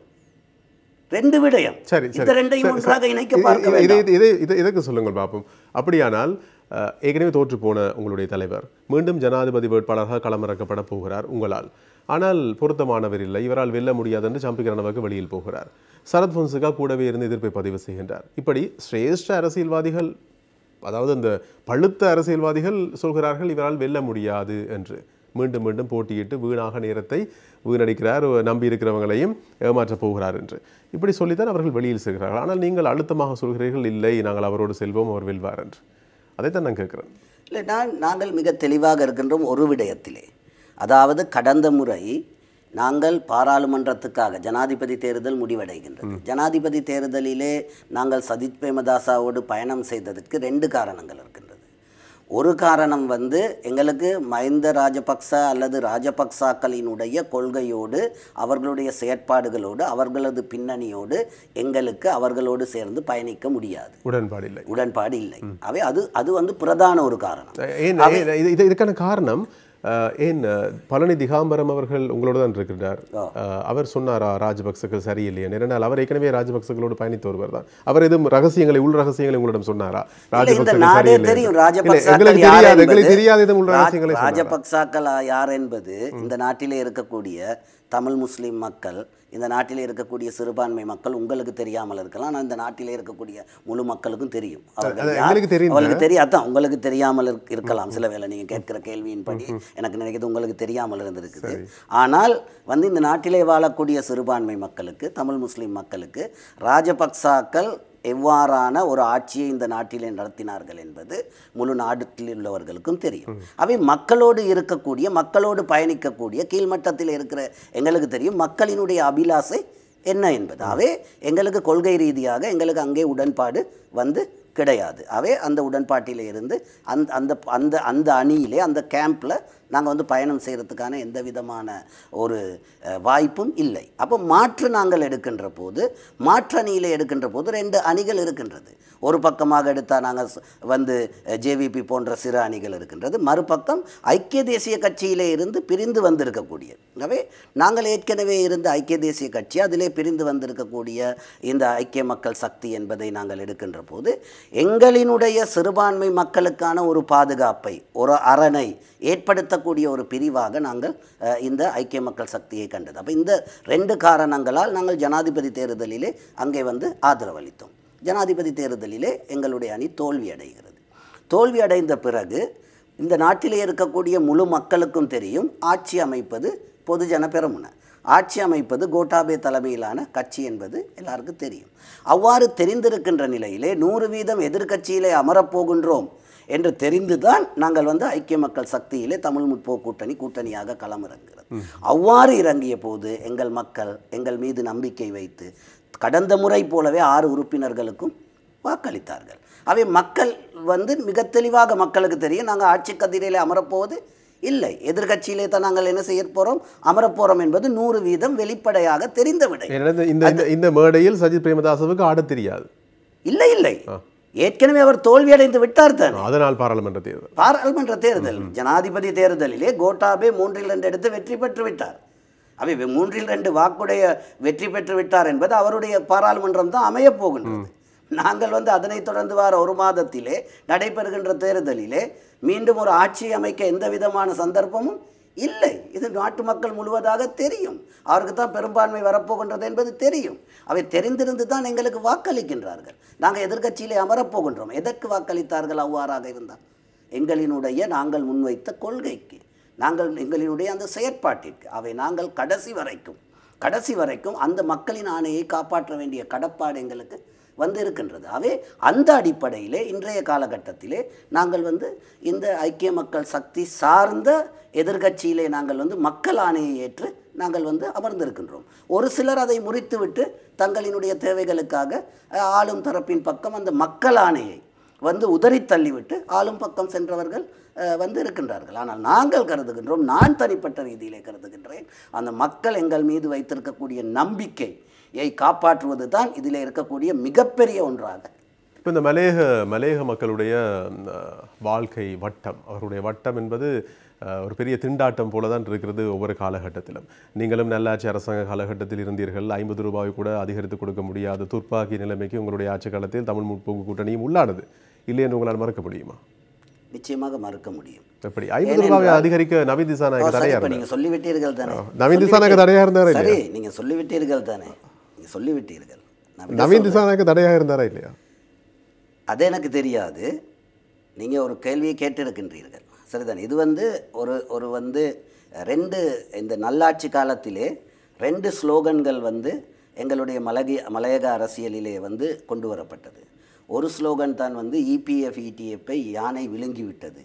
ரெண்டு விடயம் சரி சரி இந்த ரெண்டையும் சரி, ஒன்றாக சரி. இணைக்க இது- பார்க்க இது- வேண்டாம் இது- இது- இது- இதற்கு சொல்லுங்கள் பாப்போம் அப்படியானால் அஹ், ஏற்கனவே தோற்று போன உங்களுடைய தலைவர் மீண்டும் ஜனாதிபதி வேட்பாளராக களமிறக்கப்பட போகிறார் உங்களால் ஆனால் பொருத்தமானவர் இல்லை இவரால் வெல்ல முடியாது என்று சம்பிக்கரணவுக்கு வெளியில் போகிறார் சரத் பொன்சுகா கூடவே இருந்து எதிர்ப்பை பதிவு செய்கின்றார் இப்படி சிரேஷ்ட அரசியல்வாதிகள் அதாவது இந்த பழுத்த அரசியல்வாதிகள் சொல்கிறார்கள் இவரால் வெல்ல முடியாது என்று மீண்டும் மீண்டும் போட்டியிட்டு வீணாக நேரத்தை வீணடிக்கிறார் நம்பி இருக்கிறவங்களையும் ஏமாற்றப் போகிறார் என்று இப்படி சொல்லித்தான் அவர்கள் வெளியில் செல்கிறார்கள் ஆனால் நீங்கள் அழுத்தமாக சொல்கிறீர்கள் இல்லை நாங்கள் அவரோடு செல்வோம் அவர் வெல்வார் என்று அதைத்தான் நான் கேட்கிறேன் இல்லை நான் நாங்கள் மிக தெளிவாக இருக்கின்றோம் ஒரு விடயத்திலே அதாவது கடந்த முறை நாங்கள் பாராளுமன்றத்துக்காக ஜனாதிபதி தேர்தல் முடிவடைகின்றது ஜனாதிபதி தேர்தலிலே நாங்கள் சஜித் பிரேமதாசாவோடு பயணம் செய்ததற்கு ரெண்டு காரணங்கள் இருக்கின்றது ஒரு காரணம் வந்து எங்களுக்கு மஹிந்த ராஜபக்ச அல்லது ராஜபக்சாக்களினுடைய கொள்கையோடு அவர்களுடைய செயற்பாடுகளோடு அவர்களது பின்னணியோடு எங்களுக்கு அவர்களோடு சேர்ந்து பயணிக்க முடியாது உடன்பாடு இல்லை உடன்பாடு இல்லை அவை அது அது வந்து பிரதான ஒரு காரணம் ஏன் ஏன் இது இது- இதுக்கான காரணம் அஹ், ஏன் அஹ், பழனி திகாம்பரம் அவர்கள் உங்களோட தான் இருக்கிறார் அஹ், அவர் சொன்னாரா ராஜபக்சர்கள் சரியில்லை ஏனென்றால் அவர் ஏற்கனவே ராஜபக்சகளோடு பயணித்து வருவர் தான் அவர் எதுவும் ரகசியங்களை உள் ரகசியங்களை உங்களிடம் சொன்னாரா இல்ல, இந்த ராஜபக்சர்கள் நாடே சரியில்லை தெரியும் இல்லை, ராஜபக்சாக்கள் எங்களுக்கு யார் தெரியாது எங்களுக்கு என்பது- தெரியாது எதுவும் உள் ரா- ரகசியங்களை சொன்னாரா? ராஜபக்சாக்கள் யார் என்பது இந்த நாட்டிலே இருக்கக்கூடிய தமிழ் முஸ்லிம் மக்கள் இந்த நாட்டிலே இருக்கக்கூடிய சிறுபான்மை மக்கள் உங்களுக்கு தெரியாமல் இருக்கலாம் ஆனால் இந்த நாட்டிலே இருக்கக்கூடிய முழு மக்களுக்கும் தெரியும் அவர்கள் அது யார்? எங்களுக்கு தெரியும் அவங்களுக்கு தெரியும் அதான் உங்களுக்கு தெரியாமல் இருக்- இருக்கலாம் சில வேளை நீங்க கேட்கிற கேள்வியின்படி எனக்கு நினைக்கிறது உங்களுக்கு தெரியாமல் இருந்திருக்குது ஆனால் வந்து இந்த நாட்டிலே வாழக்கூடிய சிறுபான்மை மக்களுக்கு தமிழ் முஸ்லிம் மக்களுக்கு ராஜபக்சாக்கள் எவ்வாறான ஒரு ஆட்சியை இந்த நாட்டிலே நடத்தினார்கள் என்பது முழு நாட்டில் உள்ளவர்களுக்கும் தெரியும் அவை மக்களோடு இருக்கக்கூடிய மக்களோடு பயணிக்கக்கூடிய கீழ்மட்டத்தில் இருக்கிற எங்களுக்கு தெரியும் மக்களினுடைய அபிலாசை என்ன என்பது அவே எங்களுக்கு கொள்கை ரீதியாக எங்களுக்கு அங்கே உடன்பாடு வந்து கிடையாது அவே அந்த உடன்பாட்டிலே இருந்து அந்த அந்த அந்த அந்த அணியிலே அந்த கேம்பில் நாங்கள் வந்து பயணம் செய்கிறதுக்கான எந்த விதமான ஒரு அஹ், வாய்ப்பும் இல்லை அப்போ மாற்று நாங்கள் எடுக்கின்ற போது மாற்று அணியில் எடுக்கின்ற போது ரெண்டு அணிகள் இருக்கின்றது ஒரு பக்கமாக எடுத்தால் நாங்கள் ச- வந்து ஜேவிபி போன்ற சிறு அணிகள் இருக்கின்றது மறுபக்கம் ஐக்கிய தேசிய கட்சியிலே இருந்து பிரிந்து வந்திருக்கக்கூடிய எனவே நாங்கள் ஏற்கனவே இருந்த ஐக்கிய தேசிய கட்சி அதிலே பிரிந்து வந்திருக்கக்கூடிய இந்த ஐக்கிய மக்கள் சக்தி என்பதை நாங்கள் எடுக்கின்ற போது எங்களினுடைய சிறுபான்மை மக்களுக்கான ஒரு பாதுகாப்பை ஒரு அரணை ஏற்படுத்தக்கூடிய ஒரு பிரிவாக நாங்கள் அஹ், இந்த ஐக்கிய மக்கள் சக்தியை கண்டது அப்போ இந்த ரெண்டு காரணங்களால் நாங்கள் ஜனாதிபதி தேர்தலிலே அங்கே வந்து ஆதரவளித்தோம் ஜனாதிபதி தேர்தலிலே எங்களுடைய அணி தோல்வி அடைகிறது தோல்வி அடைந்த பிறகு இந்த நாட்டிலே இருக்கக்கூடிய முழு மக்களுக்கும் தெரியும் ஆட்சி அமைப்பது பொதுஜன பெரமுன ஆட்சி அமைப்பது கோட்டாபே தலைமையிலான கட்சி என்பது எல்லாருக்கும் தெரியும் அவ்வாறு தெரிந்திருக்கின்ற நிலையிலே நூறு வீதம் எதிர்க்கட்சியிலே அமரப்போகின்றோம் என்று தெரிந்துதான் நாங்கள் வந்து ஐக்கிய மக்கள் சக்தியிலே தமிழ் முற்போக்கு கூட்டணி கூட்டணியாக களமிறங்குகிறது அவ்வாறு இறங்கிய போது எங்கள் மக்கள் எங்கள் மீது நம்பிக்கை வைத்து கடந்த முறை போலவே ஆறு உறுப்பினர்களுக்கும் வாக்களித்தார்கள் அவை மக்கள் வந்து மிக தெளிவாக மக்களுக்கு தெரியும் நாங்கள் ஆட்சி கதிரையில் அமரப்போவது இல்லை எதிர்க்கட்சியிலே தான் நாங்கள் என்ன செய்ய போகிறோம் அமரப்போகிறோம் என்பது நூறு வீதம் வெளிப்படையாக தெரிந்த விடை ஏன்னா இந்த இந்த இந்த மேடையில் சஜித் பிரேமதாசவுக்கு ஆடத் தெரியாது இல்லை இல்லை ஏற்கனவே அவர் தோல்வியடைந்து விட்டார் தான் அதனால் பாராளுமன்ற தேர்தல் பாராளுமன்ற தேர்தல் ஜனாதிபதி தேர்தலிலே கோட்டாபே மூன்றில் ரெண்டு எடுத்து வெற்றி பெற்று விட்டார் அவை வெ- மூன்றில் ரெண்டு வாக்குடைய வெற்றி பெற்று விட்டார் என்பது அவருடைய பாராளுமன்றம் தான் அமையப் போகின்றது நாங்கள் வந்து அதனைத் தொடர்ந்து வார ஒரு மாதத்திலே நடைபெறுகின்ற தேர்தலிலே மீண்டும் ஒரு ஆட்சி அமைக்க எந்த விதமான சந்தர்ப்பமும் இல்லை இது நாட்டு மக்கள் முழுவதாக தெரியும் அவருக்கு தான் பெரும்பான்மை வரப்போகின்றது என்பது தெரியும் அவை தெரிந்திருந்து தான் எங்களுக்கு வாக்களிக்கின்றார்கள் நாங்கள் எதிர்க்கட்சியிலே அமரப்போகின்றோம் எதற்கு வாக்களித்தார்கள் அவ்வாறாக இருந்தால் எங்களினுடைய நாங்கள் முன்வைத்த கொள்கைக்கு நாங்கள் எங்களினுடைய அந்த செயற்பாட்டிற்கு அவை நாங்கள் கடைசி வரைக்கும் கடைசி வரைக்கும் அந்த மக்களின் ஆணையை காப்பாற்ற வேண்டிய கடப்பாடு எங்களுக்கு வந்து இருக்கின்றது அவே அந்த அடிப்படையிலே இன்றைய காலகட்டத்திலே நாங்கள் வந்து இந்த ஐக்கிய மக்கள் சக்தி சார்ந்த எதிர்க்கட்சியிலே நாங்கள் வந்து மக்கள் ஆணையை ஏற்று நாங்கள் வந்து அமர்ந்திருக்கின்றோம் ஒரு சிலர் அதை முறித்துவிட்டு தங்களினுடைய தேவைகளுக்காக அஹ், ஆளும் தரப்பின் பக்கம் அந்த மக்கள் ஆணையை வந்து உதறி தள்ளிவிட்டு ஆளும் பக்கம் சென்றவர்கள் அஹ், வந்து இருக்கின்றார்கள் ஆனால் நாங்கள் கருதுகின்றோம் நான் தனிப்பட்ட ரீதியிலே கருதுகின்றேன் அந்த மக்கள் எங்கள் மீது வைத்திருக்கக்கூடிய நம்பிக்கையை காப்பாற்றுவது தான் இதில் இருக்கக்கூடிய மிகப்பெரிய ஒன்றாக இப்போ இந்த மலையக மலையக மக்களுடைய அஹ், வாழ்க்கை வட்டம் அவருடைய வட்டம் என்பது அஹ், ஒரு பெரிய திண்டாட்டம் போல தான் இருக்கிறது ஒவ்வொரு காலகட்டத்திலும் நீங்களும் நல்லாட்சி அரசாங்க காலகட்டத்தில் இருந்தீர்கள் ஐம்பது ரூபாய் கூட அதிகரித்து கொடுக்க முடியாத துர்ப்பாக்கி நிலைமைக்கு உங்களுடைய ஆட்சி காலத்தில் தமிழ் முற்போக்கு கூட்டணியும் உள்ளானது இல்லை என்று உங்களால் மறக்க முடியுமா நிச்சயமாக மறுக்க முடியும் எப்படி ஐம்பது ரூபாய் அதிகரிக்க நவீன் திசாநாயக சரி, தடையா இப்ப இருந்தார் நீங்க சொல்லிவிட்டீர்கள் தானே நவீன் திசாநாயக தடையா இருந்தாரா சரி இல்லையா நீங்க சொல்லிவிட்டீர்கள் தானே நீங்க சொல்லிவிட்டீர்கள் நான் விட நவீன் திசாநாயக தடையாக இருந்தாரா இல்லையா அது எனக்கு தெரியாது நீங்கள் ஒரு கேள்வியை கேட்டிருக்கின்றீர்கள் சரிதான் இது வந்து ஒரு ஒரு வந்து ரெண்டு இந்த நல்லாட்சி காலத்திலே ரெண்டு ஸ்லோகன்கள் வந்து எங்களுடைய மலகி மலையக அரசியலிலே வந்து கொண்டு வரப்பட்டது ஒரு ஸ்லோகன் தான் வந்து இபிஎஃப் இடிஎஃப்பை யானை விழுங்கிவிட்டது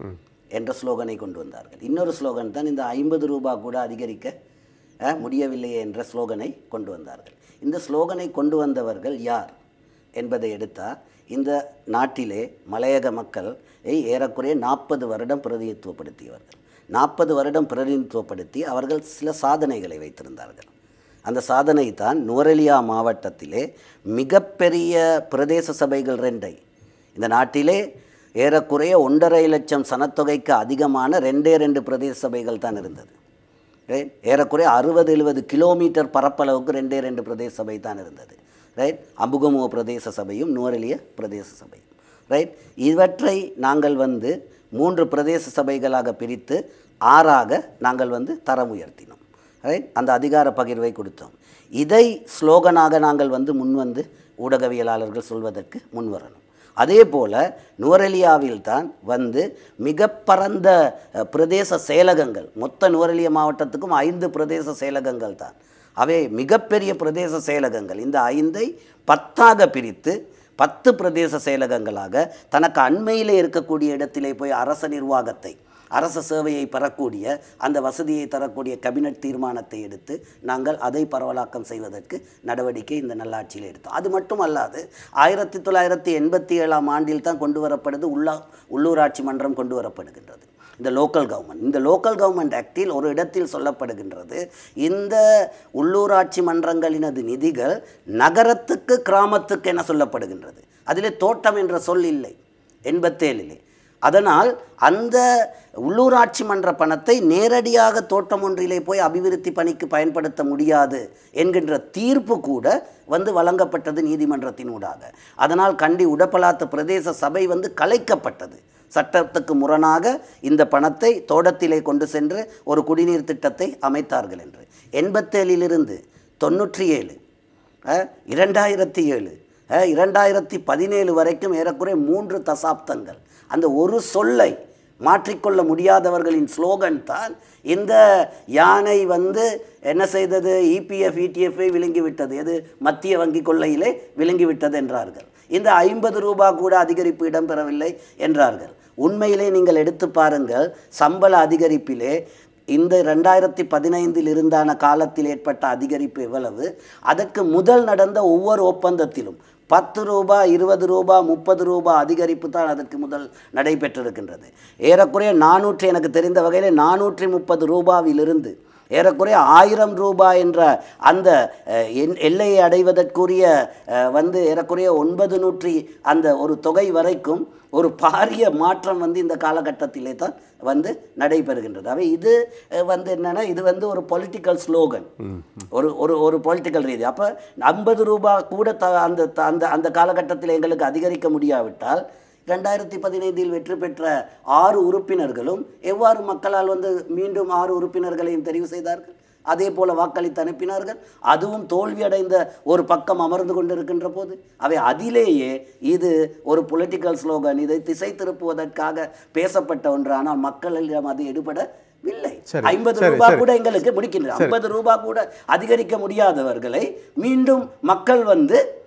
என்ற ஸ்லோகனை கொண்டு வந்தார்கள் இன்னொரு ஸ்லோகன் தான் இந்த ஐம்பது ரூபாய் கூட அதிகரிக்க அஹ், முடியவில்லையே என்ற ஸ்லோகனை கொண்டு வந்தார்கள் இந்த ஸ்லோகனை கொண்டு வந்தவர்கள் யார் என்பதை எடுத்தால் இந்த நாட்டிலே மலையக மக்கள் ஏறக்குறைய நாற்பது வருடம் பிரதிநிதித்துவப்படுத்தியவர்கள் நாற்பது வருடம் பிரதிநிதித்துவப்படுத்தி அவர்கள் சில சாதனைகளை வைத்திருந்தார்கள் அந்த சாதனை தான் நுவரெலியா மாவட்டத்திலே மிகப்பெரிய பிரதேச சபைகள் ரெண்டை இந்த நாட்டிலே ஏறக்குறைய ஒன்றரை லட்சம் சனத்தொகைக்கு அதிகமான ரெண்டே ரெண்டு பிரதேச சபைகள் தான் இருந்தது ரைட் ஏறக்குறைய அறுபது எழுபது கிலோமீட்டர் பரப்பளவுக்கு ரெண்டே ரெண்டு பிரதேச சபை தான் இருந்தது ரைட் அம்புகமுவ பிரதேச சபையும் நுவரெலிய பிரதேச சபையும் ரைட் இவற்றை நாங்கள் வந்து மூன்று பிரதேச சபைகளாக பிரித்து ஆறாக நாங்கள் வந்து தரம் உயர்த்தினோம் ரைட் அந்த அதிகார பகிர்வை கொடுத்தோம் இதை ஸ்லோகனாக நாங்கள் வந்து முன்வந்து ஊடகவியலாளர்கள் சொல்வதற்கு முன்வரணும் அதே போல் நுவரெலியாவில் தான் வந்து மிக பரந்த அஹ், பிரதேச செயலகங்கள் மொத்த நுவரெலியா மாவட்டத்துக்கும் ஐந்து பிரதேச செயலகங்கள் தான் அவை மிகப்பெரிய பிரதேச செயலகங்கள் இந்த ஐந்தை பத்தாக பிரித்து பத்து பிரதேச செயலகங்களாக தனக்கு அண்மையிலே இருக்கக்கூடிய இடத்திலே போய் அரச நிர்வாகத்தை அரச சேவையை பெறக்கூடிய அந்த வசதியை தரக்கூடிய கேபினட் தீர்மானத்தை எடுத்து நாங்கள் அதை பரவலாக்கம் செய்வதற்கு நடவடிக்கை இந்த நல்லாட்சியில் எடுத்தோம் அது மட்டும் அல்லாது ஆயிரத்தி தொள்ளாயிரத்தி எண்பத்தி ஏழாம் ஆண்டில் தான் கொண்டு வரப்படுது உள்ளா உள்ளூராட்சி மன்றம் கொண்டு வரப்படுகின்றது இந்த லோக்கல் கவர்மெண்ட் இந்த லோக்கல் கவர்மெண்ட் ஆக்டில் ஒரு இடத்தில் சொல்லப்படுகின்றது இந்த உள்ளூராட்சி மன்றங்களினது நிதிகள் நகரத்துக்கு கிராமத்துக்கு என சொல்லப்படுகின்றது அதிலே தோட்டம் என்ற சொல் இல்லை எண்பத்தேழிலே அதனால் அந்த உள்ளூராட்சி மன்ற பணத்தை நேரடியாக தோட்டம் ஒன்றிலே போய் அபிவிருத்தி பணிக்கு பயன்படுத்த முடியாது என்கின்ற தீர்ப்பு கூட வந்து வழங்கப்பட்டது நீதிமன்றத்தினூடாக அதனால் கண்டி உடப்பலாத்த பிரதேச சபை வந்து கலைக்கப்பட்டது சட்டத்துக்கு முரணாக இந்த பணத்தை தோட்டத்திலே கொண்டு சென்று ஒரு குடிநீர் திட்டத்தை அமைத்தார்கள் என்று எண்பத்தேழிலிருந்து தொண்ணூற்றி ஏழு அஹ், இரண்டாயிரத்தி ஏழு அஹ், இரண்டாயிரத்தி பதினேழு வரைக்கும் ஏறக்குறைய மூன்று தசாப்தங்கள் அந்த ஒரு சொல்லை மாற்றிக்கொள்ள முடியாதவர்களின் ஸ்லோகன் தான் இந்த யானை வந்து என்ன செய்தது இபிஎஃப் இடிஎஃப்ஐ விழுங்கிவிட்டது எது மத்திய வங்கி கொள்ளையிலே விழுங்கிவிட்டது என்றார்கள் இந்த ஐம்பது ரூபாய் கூட அதிகரிப்பு இடம்பெறவில்லை என்றார்கள் உண்மையிலே நீங்கள் எடுத்து பாருங்கள் சம்பள அதிகரிப்பிலே இந்த ரெண்டாயிரத்தி பதினைந்தில் இருந்தான காலத்தில் ஏற்பட்ட அதிகரிப்பு எவ்வளவு அதற்கு முதல் நடந்த ஒவ்வொரு ஒப்பந்தத்திலும் பத்து ரூபாய் இருபது ரூபாய் முப்பது ரூபாய் அதிகரிப்பு தான் அதற்கு முதல் நடைபெற்றிருக்கின்றது ஏறக்குறைய நானூற்றி எனக்கு தெரிந்த வகையில் நானூற்றி முப்பது ரூபாவிலிருந்து ஏறக்குறைய ஆயிரம் ரூபாய் என்ற அந்த அஹ், எண்- எல்லையை அடைவதற்குரிய அஹ், வந்து ஏறக்குறைய ஒன்பது நூற்றி அந்த ஒரு தொகை வரைக்கும் ஒரு பாரிய மாற்றம் வந்து இந்த காலகட்டத்திலே தான் வந்து நடைபெறுகின்றது அவை இது அஹ், வந்து என்னன்னா இது வந்து ஒரு பொலிட்டிக்கல் ஸ்லோகன் ஒரு ஒரு ஒரு பொலிட்டிக்கல் ரீதி அப்போ ஐம்பது ரூபாய் கூட த அந்த த- அந்த அந்த காலகட்டத்தில் எங்களுக்கு அதிகரிக்க முடியாவிட்டால் ரெண்டாயிரத்தி பதினைந்தில் வெற்றி பெற்ற ஆறு உறுப்பினர்களும் எவ்வாறு மக்களால் வந்து மீண்டும் ஆறு உறுப்பினர்களையும் தெரிவு செய்தார்கள் அதே போல வாக்களித்து அனுப்பினார்கள் அதுவும் தோல்வியடைந்த ஒரு பக்கம் அமர்ந்து கொண்டிருக்கின்ற போது அவை அதிலேயே இது ஒரு பொலிட்டிக்கல் ஸ்லோகன் இதை திசை திருப்புவதற்காக பேசப்பட்ட ஒன்று ஆனால் மக்களிடம் அது எடுபடவில்லை சரி, ஐம்பது சரி, ரூபாய் சரி. கூட எங்களுக்கு முடிக்கின்றது ஐம்பது ரூபாய் கூட அதிகரிக்க முடியாதவர்களை மீண்டும் மக்கள் வந்து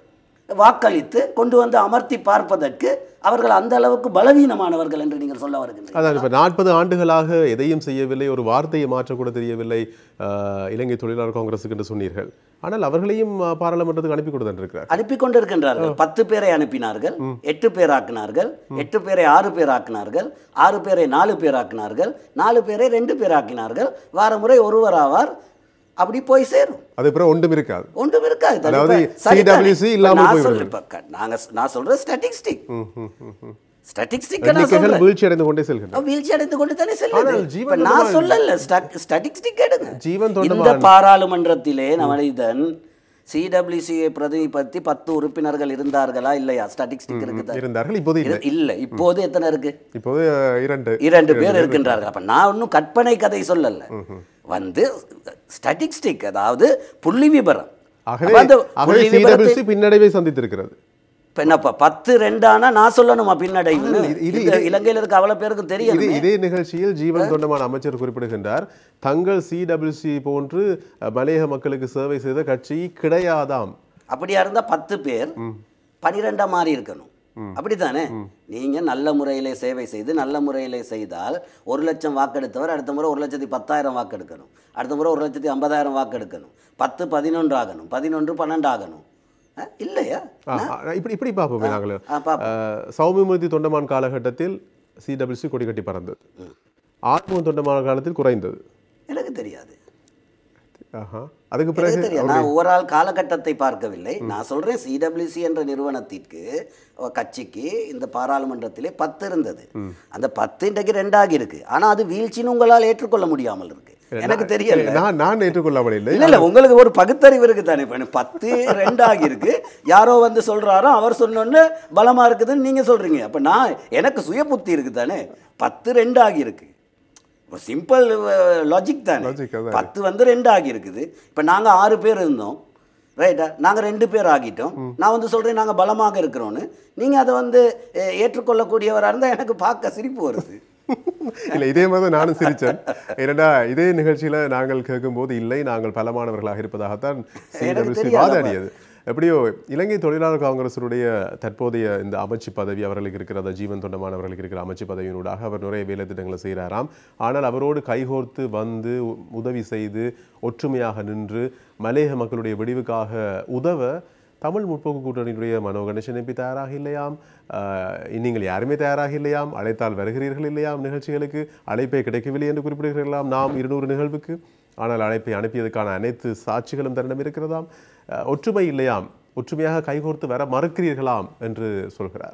வாக்களித்து கொண்டு வந்து அமர்த்தி பார்ப்பதற்கு அவர்கள் அந்த அளவுக்கு பலவீனமானவர்கள் என்று நீங்கள் சொல்ல வருகின்றீர்கள் அதான் இப்போ நாற்பது ஆண்டுகளாக எதையும் செய்யவில்லை ஒரு வார்த்தையை மாற்றக்கூட தெரியவில்லை ஆஹ், இலங்கை தொழிலாளர் காங்கிரஸுக்கு என்று சொன்னீர்கள் ஆனால் அவர்களையும் ஆஹ், பாராளுமன்றத்துக்கு அனுப்பி கொடுத்திருக்கிறார் அனுப்பி கொண்டிருக்கின்றார்கள் பத்து பேரை அனுப்பினார்கள் எட்டு பேர் ஆக்கினார்கள் எட்டு பேரை ஆறு பேர் ஆக்கினார்கள் ஆறு பேரை நாலு பேர் ஆக்கினார்கள் நாலு பேரை ரெண்டு பேர் ஆக்கினார்கள் வார முறை ஒருவர் ஆவார் அப்படி போய் சேரும் அது பிறகு ஒன்றும் இருக்காது ஒன்றும் இருக்காது அது அதாவது இப்ப சரிதானே? CWC இப்ப இல்லாமல் நான் போய்விடும். சொல்ல- இப்ப க- நாங்க நான் சொல்ற ஸ்டாட்டிஸ்டிக் ம், ம், ம், ம். ஸ்டாட்டிஸ்டிக் நான் எண்ணிக்கைகள் சொல்றேன் வீழ்ச்சி அடைந்து கொண்டே செல்கின்றன வீழ்ச்சி அடைந்து கொண்டு தானே செல்லுது ஆனால் இப்ப ஜீவன் நான் தொண்டமான் சொல்லல ஸ்டாட்டிஸ்டிக் எடுங்க ஜீவன் இந்த தொண்டமான் பாராளுமன்றத்திலே நவநீதன் சிடபிள்யூசியை பிரதிநிதிப்படுத்தி பத்து உறுப்பினர்கள் இருந்தார்களா இல்லையா ஸ்டாட்டிஸ்டிக் இருக்குது இருந்தார்கள் இப்போது இல்லை இல்ல இப்போது எத்தனை இருக்கு இப்போது அஹ், இரண்டு இரண்டு பேர் இருக்கின்றார்கள் அப்ப நான் ஒன்றும் கற்பனை கதை சொல்லல வந்து ஸ்டாட்டிஸ்டிக் அதாவது புள்ளி விபரம் ஆகவே அப்ப அந்த ஆகவே புள்ளி விபரத்தை சிடபிள்யூசி பின்னடைவை சந்தித்திருக்கிறது இப்ப என்னப்பா பத்து ரெண்டானா நான் சொல்லணுமா பின்னடைவுன்னு இது- இது- இந்த இலங்கையில இருக்க அவ்வளவு பேருக்கு இது தெரியும் இதே நிகழ்ச்சியில் ஜீவன் தொண்டமான அமைச்சர் குறிப்பிடுகின்றார் தங்கள் சிடபிள்யூசி போன்று அஹ், மலையக மக்களுக்கு சேவை செய்த கட்சி கிடையாதாம் அப்படியா இருந்தா பத்து பேர் பனிரெண்டா மாறி இருக்கணும் அப்படித்தானே நீங்க நல்ல முறையிலே சேவை செய்து நல்ல முறையிலே செய்தால் ஒரு லட்சம் வாக்கெடுத்தவர் அடுத்த முறை ஒரு லட்சத்தி பத்தாயிரம் வாக்கெடுக்கணும் அடுத்த முறை ஒரு லட்சத்தி ஐம்பதாயிரம் வாக்கெடுக்கணும் பத்து பதினொன்று ஆகணும் பதினொன்று பன்னெண்டு ஆகணும் அஹ், இல்லையா ஆ, ஆ, இப்படி இப்படி பார்ப்போமே நாங்கள் ஆ, பாப்போம். அஹ், சௌமியமூர்த்தி தொண்டமான் காலகட்டத்தில் சிடபிள்யூசி கொடி கட்டி பறந்தது ஆத்ம தொண்டமான் காலத்தில் குறைந்தது எனக்கு தெரியாது ஆஹா அதுக்கு எனக்கு பிறகு தெரியாது நான் ஓவரால் காலகட்டத்தை பார்க்கவில்லை நான் சொல்றேன் சிடபிள்யூசி என்ற நிறுவனத்திற்கு அஹ், கட்சிக்கு இந்த பாராளுமன்றத்திலே பத்து இருந்தது அந்த பத்து இன்றைக்கு ரெண்டாகி இருக்கு ஆனா அது வீழ்ச்சின்னு உங்களால் ஏற்றுக்கொள்ள முடியாமல் இருக்கு எனக்கு தெரியல நான் நான் ஏற்றுக்கொள்ளாமல் இல்லை இல்ல இல்ல உங்களுக்கு ஒரு பகுத்தறிவு இருக்கு தானே இப்ப எனக்கு பத்து ரெண்டாகி இருக்கு யாரோ வந்து சொல்றாரோ அவர் சொன்னோன்னு பலமா இருக்குதுன்னு நீங்க சொல்றீங்க அப்ப நான் எனக்கு சுய புத்தி இருக்கு தானே பத்து ரெண்டு ஆகி இருக்கு சிம்பிள் லாஜிக் தானே Logic அதான். பத்து வந்து ரெண்டு ஆகி இருக்குது இப்ப நாங்க ஆறு பேர் இருந்தோம் ரைட்டா நாங்க ரெண்டு பேர் ஆகிட்டோம் நான் வந்து சொல்றேன் நாங்க பலமாக இருக்கிறோன்னு நீங்க அதை வந்து அஹ், ஏற்றுக்கொள்ளக்கூடியவரா இருந்தா எனக்கு பார்க்க சிரிப்பு வருது இல்லை இதே மாதிரி தான் நானும் சிரிச்சேன் ஏனென்றா இதே நிகழ்ச்சியில நாங்கள் கேட்கும்போது இல்லை நாங்கள் பலமானவர்களாக இருப்பதாகத்தான் எனக்கு சிடபிள்யூசி தெரியாதப்பா. வாதாடியது எப்படியோ இலங்கை தொழிலாளர் காங்கிரசுடைய தற்போதைய இந்த அமைச்சு பதவி அவர்களுக்கு இருக்கிற ஜீவன் தொண்டமானவர்களுக்கு இருக்கிற அமைச்சு பதவியினூடாக அவர் நிறைய வேலை திட்டங்களை செய்கிறாராம் ஆனால் அவரோடு கைகோர்த்து வந்து உ- உதவி செய்து ஒற்றுமையாக நின்று மலையக மக்களுடைய விடிவுக்காக உதவ தமிழ் முற்போக்கு கூட்டணியினுடைய மனோ கணேசன் எம்பி தயாராக இல்லையாம் ஆஹ் நீங்கள் யாருமே தயாராக இல்லையாம் அழைத்தால் வருகிறீர்கள் இல்லையாம் நிகழ்ச்சிகளுக்கு அழைப்பே கிடைக்கவில்லை என்று குறிப்பிடுகிறீர்களாம் நாம் இருநூறு நிகழ்வுக்கு ஆனால் அழைப்பை அனுப்பியதற்கான அனைத்து சாட்சிகளும் தன்னிடம் இருக்கிறதாம் ஆஹ் ஒற்றுமை இல்லையாம் ஒற்றுமையாக கைகோர்த்து வர மறுக்கிறீர்களாம் என்று சொல்கிறார்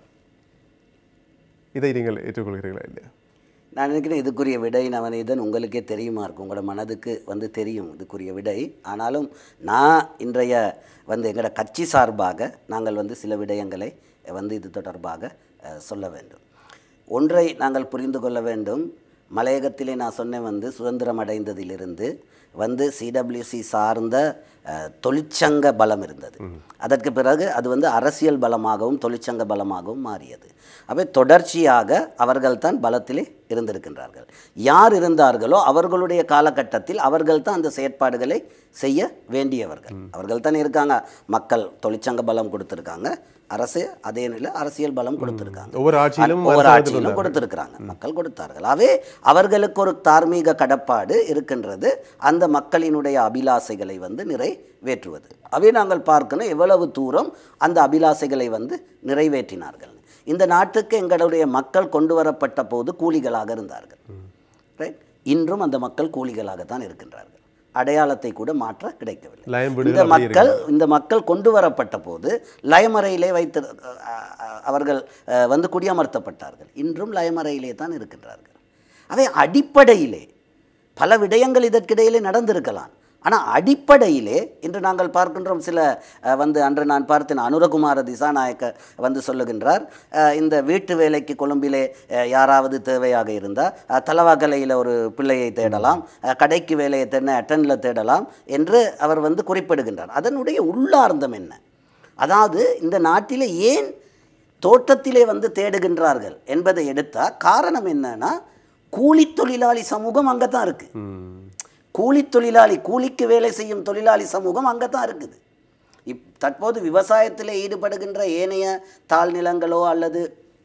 இதை நீங்கள் ஏற்றுக்கொள்கிறீர்களா இல்லையா நான் நினைக்கிறேன் இதுக்குரிய விடை நவநீதன் உங்களுக்கே தெரியுமா இருக்கும் உங்களோட மனதுக்கு வந்து தெரியும் இதுக்குரிய விடை ஆனாலும் நான் இன்றைய வந்து எங்களோட கட்சி சார்பாக நாங்கள் வந்து சில விடயங்களை வந்து இது தொடர்பாக அஹ், சொல்ல வேண்டும் ஒன்றை நாங்கள் புரிந்து கொள்ள வேண்டும் மலையகத்திலே நான் சொன்னேன் வந்து சுதந்திரம் அடைந்ததிலிருந்து வந்து சிடபிள்யூசி சார்ந்த அஹ், தொழிற்சங்க பலம் இருந்தது அதற்கு பிறகு அது வந்து அரசியல் பலமாகவும் தொழிற்சங்க பலமாகவும் மாறியது அவை தொடர்ச்சியாக அவர்கள்தான் பலத்திலே இருந்திருக்கின்றார்கள் யார் இருந்தார்களோ அவர்களுடைய காலகட்டத்தில் அவர்கள் தான் அந்த செயற்பாடுகளை செய்ய வேண்டியவர்கள் அவர்கள் தான் இருக்காங்க மக்கள் தொழிற்சங்க பலம் கொடுத்துருக்காங்க அரசு அதே நிலை அரசியல் பலம் கொடுத்துருக்காங்க ஒவ்வொரு ஆட்சியிலும் ஒவ்வொரு அரசாங்கத்தில் ஆட்சியிலும் இருந்தார்கள். கொடுத்திருக்கிறாங்க மக்கள் கொடுத்தார்கள் அவே அவர்களுக்கு ஒரு தார்மீக கடப்பாடு இருக்கின்றது அந்த மக்களினுடைய அபிலாசைகளை வந்து நிறைவேற்றுவது அவை நாங்கள் பார்க்கணும் எவ்வளவு தூரம் அந்த அபிலாசைகளை வந்து நிறைவேற்றினார்கள் இந்த நாட்டுக்கு எங்களுடைய மக்கள் கொண்டு வரப்பட்ட போது கூலிகளாக இருந்தார்கள் ரைட் இன்றும் அந்த மக்கள் கூலிகளாகத்தான் இருக்கின்றார்கள் அடையாளத்தை கூட மாற்ற கிடைக்கவில்லை லயம் இந்த வீடுகள் அப்படியே மக்கள் இந்த மக்கள் கொண்டு வரப்பட்ட போது லயமறையிலே வைத்து அஹ், அஹ், அவர்கள் அஹ், வந்து குடியமர்த்தப்பட்டார்கள் இன்றும் லயமறையிலே தான் இருக்கின்றார்கள் அவை அடிப்படையிலே பல விடயங்கள் இதற்கிடையிலே நடந்திருக்கலாம் ஆனால் அடிப்படையிலே இன்று நாங்கள் பார்க்கின்றோம் சில அஹ், வந்து அன்று நான் பார்த்தேன் அனுரகுமார திசாநாயக்க வந்து சொல்லுகின்றார் அஹ், இந்த வீட்டு வேலைக்கு கொழும்பிலே அஹ், யாராவது தேவையாக இருந்தால் தலவாக்கலையில் ஒரு பிள்ளையை தேடலாம் அஹ், கடைக்கு வேலையை தேடின அட்டனில் தேடலாம் என்று அவர் வந்து குறிப்பிடுகின்றார் அதனுடைய உள்ளார்த்தம் என்ன அதாவது இந்த நாட்டிலே ஏன் தோட்டத்திலே வந்து தேடுகின்றார்கள் என்பதை எடுத்தால் காரணம் என்னன்னா கூலி தொழிலாளி சமூகம் அங்கே தான் இருக்குது ம். கூலி தொழிலாளி கூலிக்கு வேலை செய்யும் தொழிலாளி சமூகம் அங்கே தான் இருக்குது இப் தற்போது விவசாயத்தில் ஈடுபடுகின்ற ஏனைய தாழ்நிலங்களோ அல்லது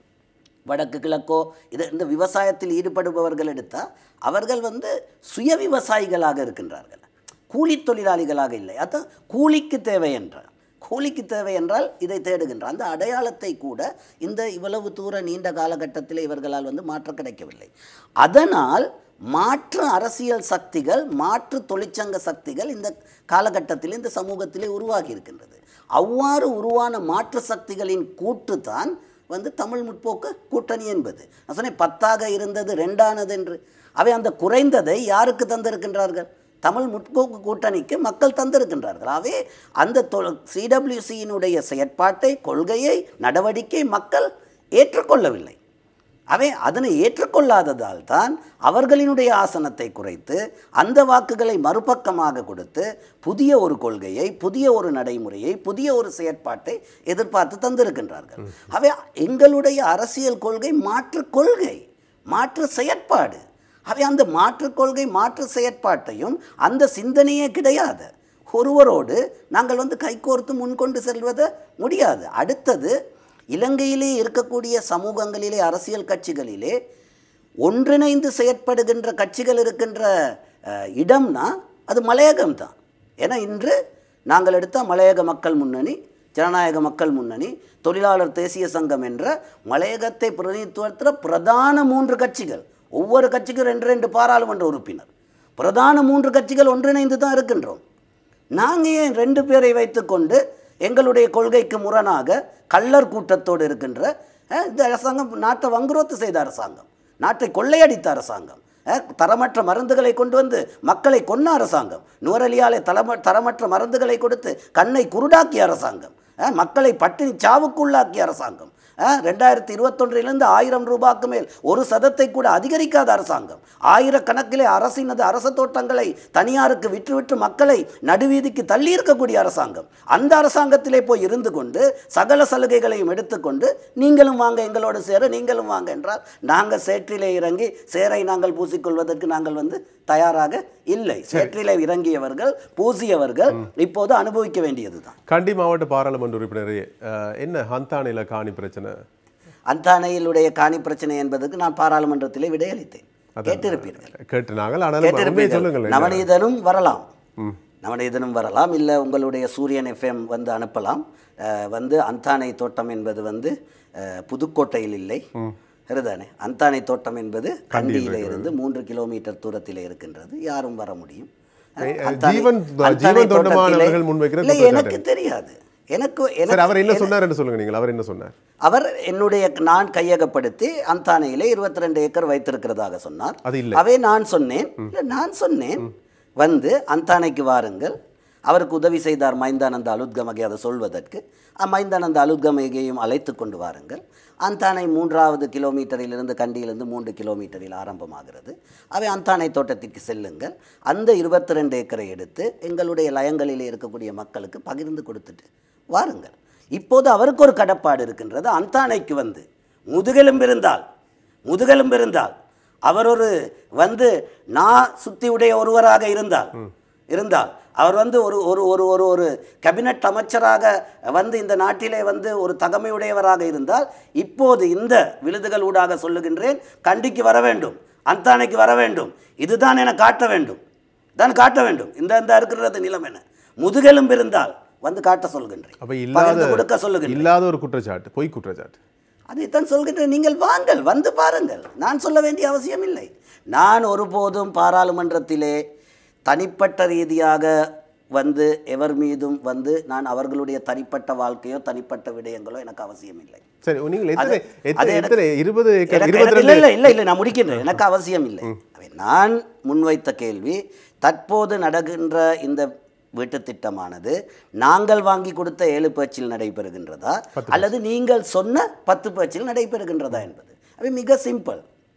வடக்கு கிழக்கோ இது இந்த விவசாயத்தில் ஈடுபடுபவர்கள் எடுத்தால் அவர்கள் வந்து சுய விவசாயிகளாக இருக்கின்றார்கள் கூலி தொழிலாளிகளாக இல்லை அதான் கூலிக்கு தேவை என்றால் கூலிக்கு தேவை என்றால் இதை தேடுகின்ற அந்த அடையாளத்தை கூட இந்த இவ்வளவு தூர நீண்ட காலகட்டத்தில் இவர்களால் வந்து மாற்ற கிடைக்கவில்லை அதனால் மாற்று அரசியல் சக்திகள் மாற்று தொழிற்சங்க சக்திகள் இந்த காலகட்டத்தில் இந்த சமூகத்திலே உருவாகி இருக்கின்றது அவ்வாறு உருவான மாற்று சக்திகளின் கூட்டு தான் வந்து தமிழ் முற்போக்கு கூட்டணி என்பது நான் சொன்னேன் பத்தாக இருந்தது ரெண்டானது என்று அவை அந்த குறைந்ததை யாருக்கு தந்திருக்கின்றார்கள் தமிழ் முற்போக்கு கூட்டணிக்கு மக்கள் தந்திருக்கின்றார்கள் ஆகவே அந்த சிடபிள்யூசியினுடைய செயற்பாட்டை கொள்கையை நடவடிக்கை மக்கள் ஏற்றுக்கொள்ளவில்லை அவை அதனை ஏற்றுக்கொள்ளாததால் தான் அவர்களினுடைய ஆசனத்தை குறைத்து அந்த வாக்குகளை மறுபக்கமாக கொடுத்து புதிய ஒரு கொள்கையை புதிய ஒரு நடைமுறையை புதிய ஒரு செயற்பாட்டை எதிர்பார்த்து தந்திருக்கின்றார்கள் அவை எங்களுடைய அரசியல் கொள்கை மாற்று கொள்கை மாற்று செயற்பாடு அவை அந்த மாற்று கொள்கை மாற்று செயற்பாட்டையும் அந்த சிந்தனையே கிடையாது ஒருவரோடு நாங்கள் வந்து கைகோர்த்து முன்கொண்டு செல்வது முடியாது அடுத்தது இலங்கையிலே இருக்கக்கூடிய சமூகங்களிலே அரசியல் கட்சிகளிலே ஒன்றிணைந்து செயற்படுகின்ற கட்சிகள் இருக்கின்ற அஹ், இடம்னா அது மலையகம் தான் ஏன்னா இன்று நாங்கள் எடுத்த மலையக மக்கள் முன்னணி ஜனநாயக மக்கள் முன்னணி தொழிலாளர் தேசிய சங்கம் என்ற மலையகத்தை பிரதிநிதித்துவத்துற பிரதான மூன்று கட்சிகள் ஒவ்வொரு கட்சிக்கும் ரெண்டு ரெண்டு பாராளுமன்ற உறுப்பினர் பிரதான மூன்று கட்சிகள் ஒன்றிணைந்து தான் இருக்கின்றோம் நாங்கள் ஏன் ரெண்டு பேரை வைத்துக்கொண்டு எங்களுடைய கொள்கைக்கு முரணாக கள்ளர் கூட்டத்தோடு இருக்கின்ற அஹ், இந்த அரசாங்கம் நாட்டை வங்குரோத்து செய்த அரசாங்கம் நாட்டை கொள்ளையடித்த அரசாங்கம் அஹ், தரமற்ற மருந்துகளை கொண்டு வந்து மக்களை கொன்ன அரசாங்கம் நுவரலியாலே தரம தரமற்ற மருந்துகளை கொடுத்து கண்ணை குருடாக்கிய அரசாங்கம் அஹ், மக்களை பட்டினி சாவுக்குள்ளாக்கிய அரசாங்கம் அஹ், ரெண்டாயிரத்தி இருபத்தொன்றிலிருந்து ஆயிரம் ரூபாய்க்கு மேல் ஒரு சதத்தை கூட அதிகரிக்காத அரசாங்கம் ஆயிரக்கணக்கிலே அரசினது அரச தோட்டங்களை தனியாருக்கு விற்றுவிட்டு மக்களை நடுவீதிக்கு தள்ளி இருக்கக்கூடிய அரசாங்கம் அந்த அரசாங்கத்திலே போய் இருந்து கொண்டு சகல சலுகைகளையும் எடுத்துக்கொண்டு நீங்களும் வாங்க எங்களோடு சேர நீங்களும் வாங்க என்றால் நாங்கள் சேற்றிலே இறங்கி சேரை நாங்கள் பூசிக்கொள்வதற்கு நாங்கள் வந்து தயாராக இல்லை சேற்றிலே இறங்கியவர்கள் பூசியவர்கள் இப்போது அனுபவிக்க வேண்டியதுதான் கண்டி மாவட்ட பாராளுமன்ற உறுப்பினரே அஹ், என்ன ஹந்தானில காணி பிரச்சனை அந்தானையிலுடைய காணி பிரச்சனை என்பதற்கு நான் பாராளுமன்றத்திலே விடையளித்தேன் கேட்டிருப்பீர்கள் கேட்டு நாங்கள் ஆனால் உண்மையை கேட்டிருப்பீர்கள் சொல்லுங்கள் நவநீதனும் வரலாம் ம். நவநீதனும் வரலாம் இல்லை உங்களுடைய சூரியன் எஃப்எம் வந்து அனுப்பலாம் அஹ், வந்து அந்தானை தோட்டம் என்பது வந்து அஹ், புதுக்கோட்டையில் இல்லை சரிதானே அந்தானை தோட்டம் என்பது கண்டியில இருந்து மூன்று கிலோமீட்டர் தூரத்தில் இருக்கின்றது யாரும் வர முடியும் அஹ், ஏய், அந்தானை- ஜீவன் அந்தானை ஜீவன் தோட்டத்திலே- தொண்டமானவர்கள் முன்வைக்கிற இல்லை குற்றச்சாட்டு. எனக்கு தெரியாது எனக்கு சரி எனக்கு அவர் என்ன சொன்னார் சொல்லுங்க நீங்கள் அவர் என்ன சொன்னார் அவர் என்னுடைய நான் கையகப்படுத்தி அந்தானையிலே இருபத்தி ரெண்டு ஏக்கர் வைத்திருக்கிறதாக சொன்னார் அது இல்லை. அவே நான் சொன்னேன் இல்லை நான் சொன்னேன் வந்து அந்தானைக்கு வாருங்கள் அவருக்கு உதவி செய்தார் மைந்தானந்த அலுத்கமகை அதை சொல்வதற்கு அ, மைந்தானந்த அலுத்கமகையும் அழைத்து கொண்டு வாருங்கள் அந்தானை மூன்றாவது கிலோமீட்டரிலிருந்து கண்டியிலிருந்து மூன்று கிலோமீட்டரில் ஆரம்பமாகிறது அவை அந்தானை தோட்டத்திற்கு செல்லுங்கள் அந்த இருபத்தி ரெண்டு ஏக்கரை எடுத்து எங்களுடைய லயங்களிலே இருக்கக்கூடிய மக்களுக்கு பகிர்ந்து கொடுத்துட்டு வாருங்கள் இப்போது அவருக்கு ஒரு கடப்பாடு இருக்கின்றது அந்தானைக்கு வந்து முதுகெலும்பு இருந்தால் முதுகெலும்பு இருந்தால் அவர் ஒரு வந்து நான் சுத்தி உடைய ஒருவராக இருந்தால் இருந்தால் அவர் வந்து ஒரு ஒரு ஒரு ஒரு ஒரு கேபினட் அமைச்சராக வந்து இந்த நாட்டிலே வந்து ஒரு தகமையுடையவராக இருந்தால் இப்போது இந்த விழுதுகள் ஊடாக சொல்லுகின்றேன் கண்டிக்கு வர வேண்டும் அந்தானைக்கு வர வேண்டும் இதுதான் என காட்ட வேண்டும் தான் காட்ட வேண்டும் இந்த இந்த இருக்கிறது நிலம் என முதுகெலும்பு இருந்தால் வந்து காட்ட சொல்கின்றேன் அப்ப பகிர்ந்து இல்லாத கொடுக்க சொல்லுகின்றேன் இல்லாத ஒரு குற்றச்சாட்டு பொய் குற்றச்சாட்டு அதைத்தான் சொல்கின்றேன் நீங்கள் வாங்கள் வந்து பாருங்கள் நான் சொல்ல வேண்டிய அவசியம் இல்லை நான் ஒருபோதும் பாராளுமன்றத்திலே தனிப்பட்ட ரீதியாக வந்து எவர் மீதும் வந்து நான் அவர்களுடைய தனிப்பட்ட வாழ்க்கையோ தனிப்பட்ட விடயங்களோ எனக்கு அவசியம் இல்லை சரி நீங்கள் எத்தனை அது எத்தனை எனக்கு- எத்தனை இருபது ஏக்கர் எனக்கு- இருபத்தி எனக்கு- இல்லை ரெண்டு இல்லை இல்லை இல்லை நான் முடிக்கின்றேன் எனக்கு அவசியம் இல்லை அவை நான் முன்வைத்த கேள்வி தற்போது நடக்கின்ற இந்த வீட்டுத் திட்டமானது நாங்கள் வாங்கி கொடுத்த ஏழு பேச்சில் நடைபெறுகின்றதா அல்லது நீங்கள் சொன்ன பத்து பேச்சில் நடைபெறுகின்றதா என்பது அவை மிக சிம்பிள்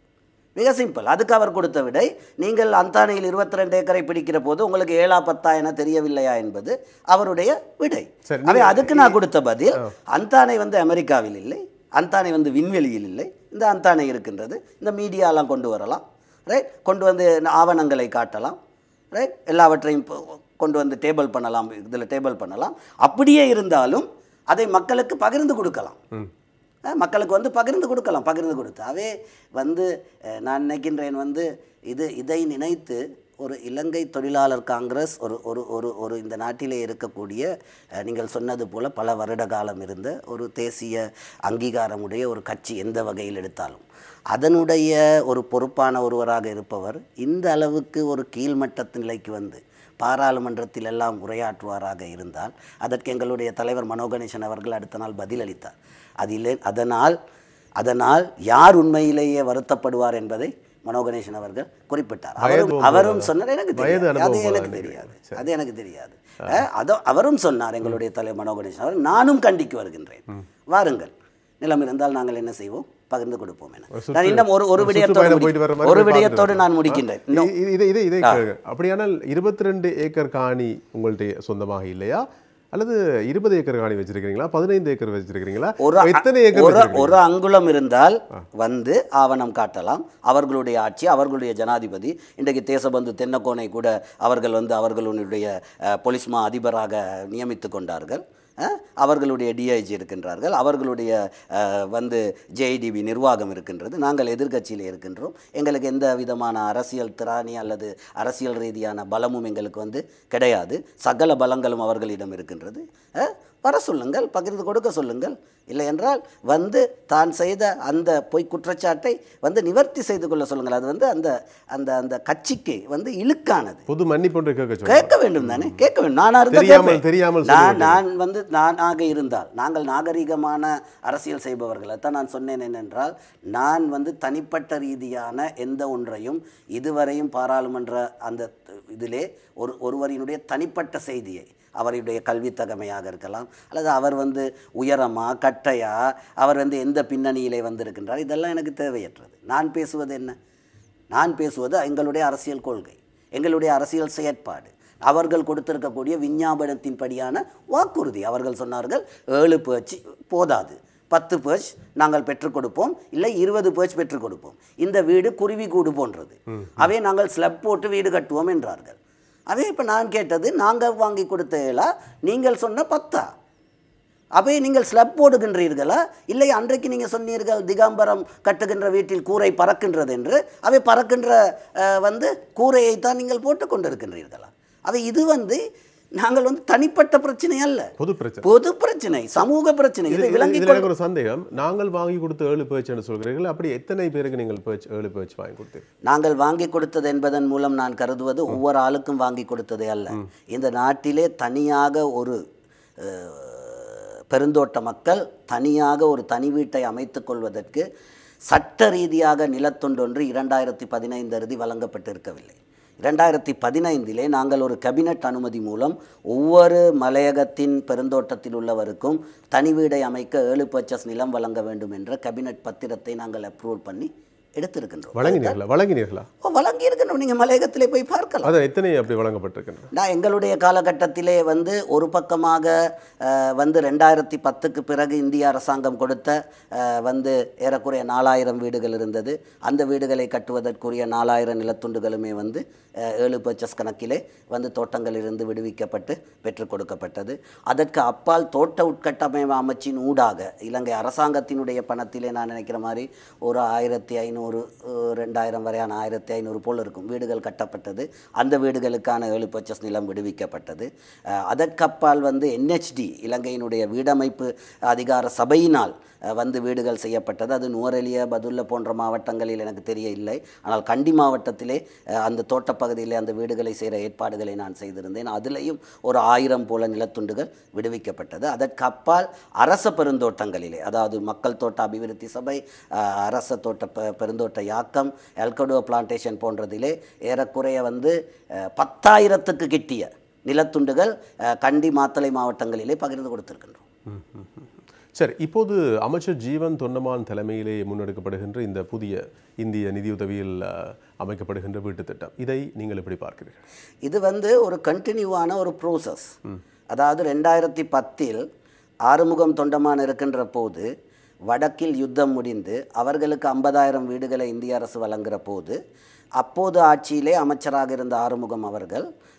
மிக சிம்பிள் அதுக்கு அவர் கொடுத்த விடை நீங்கள் அந்தானையில் இருபத்தி ரெண்டு ஏக்கரை பிடிக்கிற போது உங்களுக்கு ஏழா பத்தா என தெரியவில்லையா என்பது அவருடைய விடை சரி, அவை அதுக்கு நான் கொடுத்த பதில் அந்தானை வந்து அமெரிக்காவில் இல்லை அந்தானை வந்து விண்வெளியில் இல்லை இந்த அந்தானை இருக்கின்றது இந்த மீடியாலாம் கொண்டு வரலாம் ரைட் கொண்டு வந்து ஆவணங்களை காட்டலாம் ரைட் எல்லாவற்றையும் ப- கொண்டு வந்து டேபிள் பண்ணலாம் இதில் டேபிள் பண்ணலாம் அப்படியே இருந்தாலும் அதை மக்களுக்கு பகிர்ந்து கொடுக்கலாம் அஹ் மக்களுக்கு வந்து பகிர்ந்து கொடுக்கலாம் பகிர்ந்து கொடுத்தாவே வந்து அஹ், நான் நினைக்கின்றேன் வந்து இது இதை நினைத்து ஒரு இலங்கை தொழிலாளர் காங்கிரஸ் ஒரு ஒரு ஒரு ஒரு இந்த நாட்டிலே இருக்கக்கூடிய அஹ், நீங்கள் சொன்னது போல பல வருட காலம் இருந்த ஒரு தேசிய அங்கீகாரமுடைய ஒரு கட்சி எந்த வகையில் எடுத்தாலும் அதனுடைய ஒரு பொறுப்பான ஒருவராக இருப்பவர் இந்த அளவுக்கு ஒரு கீழ்மட்டத்து நிலைக்கு வந்து பாராளுமன்றத்தில் எல்லாம் உரையாற்றுவாராக இருந்தால் அதற்கு எங்களுடைய தலைவர் மனோகணேசன் அவர்கள் அடுத்த நாள் பதிலளித்தார் அதிலே அதனால் அதனால் யார் உண்மையிலேயே வருத்தப்படுவார் என்பதை மனோகணேசன் அவர்கள் குறிப்பிட்டார் அவரும் வயது அவரும் சொன்னார் எனக்கு வயது தெரியாது அது அனுபவம் எனக்கு போல தெரியாது அது எனக்கு தெரியாது அஹ், அதோ அவரும் சொன்னார் எங்களுடைய தலைவர் மனோகணேசன் அவர் நானும் கண்டிக்கு வருகின்றேன் வாருங்கள் நிலம் இருந்தால் நாங்கள் என்ன செய்வோம் பகிர்ந்து கொடுப்போம் என சுற்று- நான் இன்னும் ஒரு ஒரு ஒரு விடயத்தோடு சுற்றுப்பயணம் போயிட்டு வர முடி- மாதிரி ஒரு போய் விடயத்தோடு பார்த்துட்டு நான் முடிக்கின்றேன் இன்னும் இ- இதை இதை இதை கேளுங்க. அப்படியானால் இருபத்தி ரெண்டு ஏக்கர் காணி உங்கள்ட்ட சொந்தமாக இல்லையா அல்லது இருபது ஏக்கர் காணி வச்சிருக்கீங்களா பதினைந்து ஏக்கர் வச்சிருக்கீங்களா ஒரு அ- எத்தனை ஏக்கர் ஒரு வச்சிருக்கீங்க? ஒரு அங்குலம் இருந்தால் வந்து ஆவணம் காட்டலாம் அவர்களுடைய ஆட்சி அவர்களுடைய ஜனாதிபதி இன்றைக்கு தேசபந்து தென்னக்கோனை கூட அவர்கள் வந்து அவர்களுடைய அஹ், போலீஸ் மா அதிபராக நியமித்து கொண்டார்கள் அஹ், அவர்களுடைய டிஐஜி இருக்கின்றார்கள் அவர்களுடைய அஹ், வந்து ஜேஐடிபி நிர்வாகம் இருக்கின்றது நாங்கள் எதிர்க்கட்சியில் இருக்கின்றோம் எங்களுக்கு எந்த விதமான அரசியல் திராணி அல்லது அரசியல் ரீதியான பலமும் எங்களுக்கு வந்து கிடையாது சகல பலங்களும் அவர்களிடம் இருக்கின்றது அஹ், வர சொல்லுங்கள் பகிர்ந்து கொடுக்க சொல்லுங்கள் இல்லை என்றால் வந்து தான் செய்த அந்த பொய் குற்றச்சாட்டை வந்து நிவர்த்தி செய்து கொள்ள சொல்லுங்கள் அது வந்து அந்த அந்த அந்த கட்சிக்கு வந்து இழுக்கானது பொது மன்னிப்பு ஒன்று கேட்க சொல்லுங்க கேட்க வேண்டும் தானே கேட்க வேண்டும் நானா இருந்தா தெரியாமல், கேட்பேன். தெரியாமல் நான் சொல்லிவிட்டீங்க. நான் வந்து நானாக இருந்தால் நாங்கள் நாகரிகமான அரசியல் செய்பவர்கள் தான் நான் சொன்னேன் என்னென்றால் நான் வந்து தனிப்பட்ட ரீதியான எந்த ஒன்றையும் இதுவரையும் பாராளுமன்ற அந்த இதிலே ஒரு ஒருவரினுடைய தனிப்பட்ட செய்தியை அவருடைய கல்வித் தகமையாக இருக்கலாம் அல்லது அவர் வந்து உயரமா கட்டையா அவர் வந்து எந்த பின்னணியிலே வந்திருக்கின்றார் இதெல்லாம் எனக்கு தேவையற்றது நான் பேசுவது என்ன நான் பேசுவது எங்களுடைய அரசியல் கொள்கை எங்களுடைய அரசியல் செயற்பாடு அவர்கள் கொடுத்திருக்கக்கூடிய விஞ்ஞாபனத்தின்படியான வாக்குறுதி அவர்கள் சொன்னார்கள் ஏழு பேச்சு போதாது பத்து பேர்ச் நாங்கள் பெற்றுக் கொடுப்போம் இல்லை இருபது பேர்ச் பெற்றுக் கொடுப்போம் இந்த வீடு குருவி கூடு போன்றது அவை நாங்கள் ஸ்லப் போட்டு வீடு கட்டுவோம் என்றார்கள் அவே இப்போ நான் கேட்டது நாங்கள் வாங்கி கொடுத்த ஏழா நீங்கள் சொன்ன பத்தா அவை நீங்கள் ஸ்லப் போடுகின்றீர்களா இல்லை அன்றைக்கு நீங்கள் சொன்னீர்கள் திகாம்பரம் கட்டுகின்ற வீட்டில் கூரை பறக்கின்றது என்று அவை பறக்கின்ற அஹ், வந்து கூரையைத்தான் நீங்கள் போட்டு கொண்டிருக்கின்றீர்களா அவை இது வந்து நாங்கள் வந்து தனிப்பட்ட பிரச்சனை அல்ல பொது பிரச்சனை பொது பிரச்சனை சமூக பிரச்சனை இது- இதை இது- விளங்கி இதுல எனக்கு ஒரு சந்தேகம் நாங்கள் வாங்கி கொடுத்த ஏழு பேச்சுன்னு சொல்கிறீர்கள் அப்படி எத்தனை பேருக்கு நீங்கள் பேச்சு ஏழு பேச்சு வாங்கி கொடுத்தீங்க நாங்கள் வாங்கி கொடுத்தது என்பதன் மூலம் நான் கருதுவது ஒவ்வொரு ஆளுக்கும் வாங்கி கொடுத்ததே அல்ல இந்த நாட்டிலே தனியாக ஒரு அஹ், பெருந்தோட்ட மக்கள் தனியாக ஒரு தனி வீட்டை அமைத்துக் கொள்வதற்கு சட்ட ரீதியாக நிலத்துண்டொன்று இரண்டாயிரத்தி பதினைந்து அறுதி வழங்கப்பட்டிருக்கவில்லை இரண்டாயிரத்தி பதினைந்திலே நாங்கள் ஒரு கேபினட் அனுமதி மூலம் ஒவ்வொரு மலையகத்தின் பெருந்தோட்டத்தில் உள்ளவருக்கும் தனி வீடை அமைக்க ஏழு பர்ச்சஸ் நிலம் வழங்க வேண்டும் என்ற கேபினட் பத்திரத்தை நாங்கள் அப்ரூவல் பண்ணி எடுத்திருக்கின்றோம் வழங்கினீர்களா வழங்கினீர்களா ஓ வழங்கி இருக்கணும் நீங்கள் மலையகத்திலே போய் பார்க்கலாம் அதான் எத்தனை அப்படி வழங்கப்பட்டிருக்கின்றன நான் எங்களுடைய காலகட்டத்திலே வந்து ஒரு பக்கமாக அஹ், வந்து ரெண்டாயிரத்தி பத்துக்கு பிறகு இந்திய அரசாங்கம் கொடுத்த அஹ், வந்து ஏறக்குறைய நாலாயிரம் வீடுகள் இருந்தது அந்த வீடுகளை கட்டுவதற்குரிய நாலாயிரம் நிலத்துண்டுகளுமே வந்து அஹ், ஏழு பர்ச்சஸ் கணக்கிலே வந்து தோட்டங்களிலிருந்து விடுவிக்கப்பட்டு பெற்றுக் கொடுக்கப்பட்டது அதற்கு அப்பால் தோட்ட உட்கட்டமைப்பு அமைச்சின் ஊடாக இலங்கை அரசாங்கத்தினுடைய பணத்திலே நான் நினைக்கிற மாதிரி ஒரு ஆயிரத்தி ஐநூறு ரெண்டாயிரம் வரையான ஆயிரத்தி ஐநூறு போல் இருக்கும் வீடுகள் கட்டப்பட்டது அந்த வீடுகளுக்கான ஏழு பர்ச்சஸ் நிலம் விடுவிக்கப்பட்டது அஹ், அதற்கப்பால் வந்து என்ஹெச்டி இலங்கையினுடைய வீடமைப்பு அதிகார சபையினால் அஹ், வந்து வீடுகள் செய்யப்பட்டது அது நுவரெலிய பதுல்ல போன்ற மாவட்டங்களில் எனக்கு தெரிய இல்லை ஆனால் கண்டி மாவட்டத்திலே அஹ், அந்த தோட்டப்பகுதியிலே அந்த வீடுகளை செய்கிற ஏற்பாடுகளை நான் செய்திருந்தேன் அதிலேயும் ஒரு ஆயிரம் போல நிலத்துண்டுகள் விடுவிக்கப்பட்டது அதற்கு அப்பால் அரச பெருந்தோட்டங்களிலே அதாவது மக்கள் தோட்ட அபிவிருத்தி சபை அஹ், அரச தோட்ட பெ- பெருந்தோட்ட யாக்கம் எல்கடோ பிளான்டேஷன் போன்றதிலே ஏறக்குறைய வந்து அஹ், பத்தாயிரத்துக்கு கிட்டிய நிலத்துண்டுகள் அஹ், கண்டி மாத்தளை மாவட்டங்களிலே பகிர்ந்து கொடுத்திருக்கின்றோம் சரி இப்போது அமைச்சர் ஜீவன் தொண்டமான் தலைமையிலே முன்னெடுக்கப்படுகின்ற இந்த புதிய இந்திய நிதியுதவியில் அஹ், அமைக்கப்படுகின்ற வீட்டுத் திட்டம் இதை நீங்கள் எப்படி பார்க்கிறீர்கள் இது வந்து ஒரு கண்டினியூவான ஒரு ப்ரோசஸ் அதாவது ரெண்டாயிரத்தி பத்தில் ஆறுமுகம் தொண்டமான் இருக்கின்ற போது வடக்கில் யுத்தம் முடிந்து அவர்களுக்கு ஐம்பதாயிரம் வீடுகளை இந்திய அரசு வழங்குகிற போது அப்போது ஆட்சியிலே அமைச்சராக இருந்த ஆறுமுகம் அவர்கள்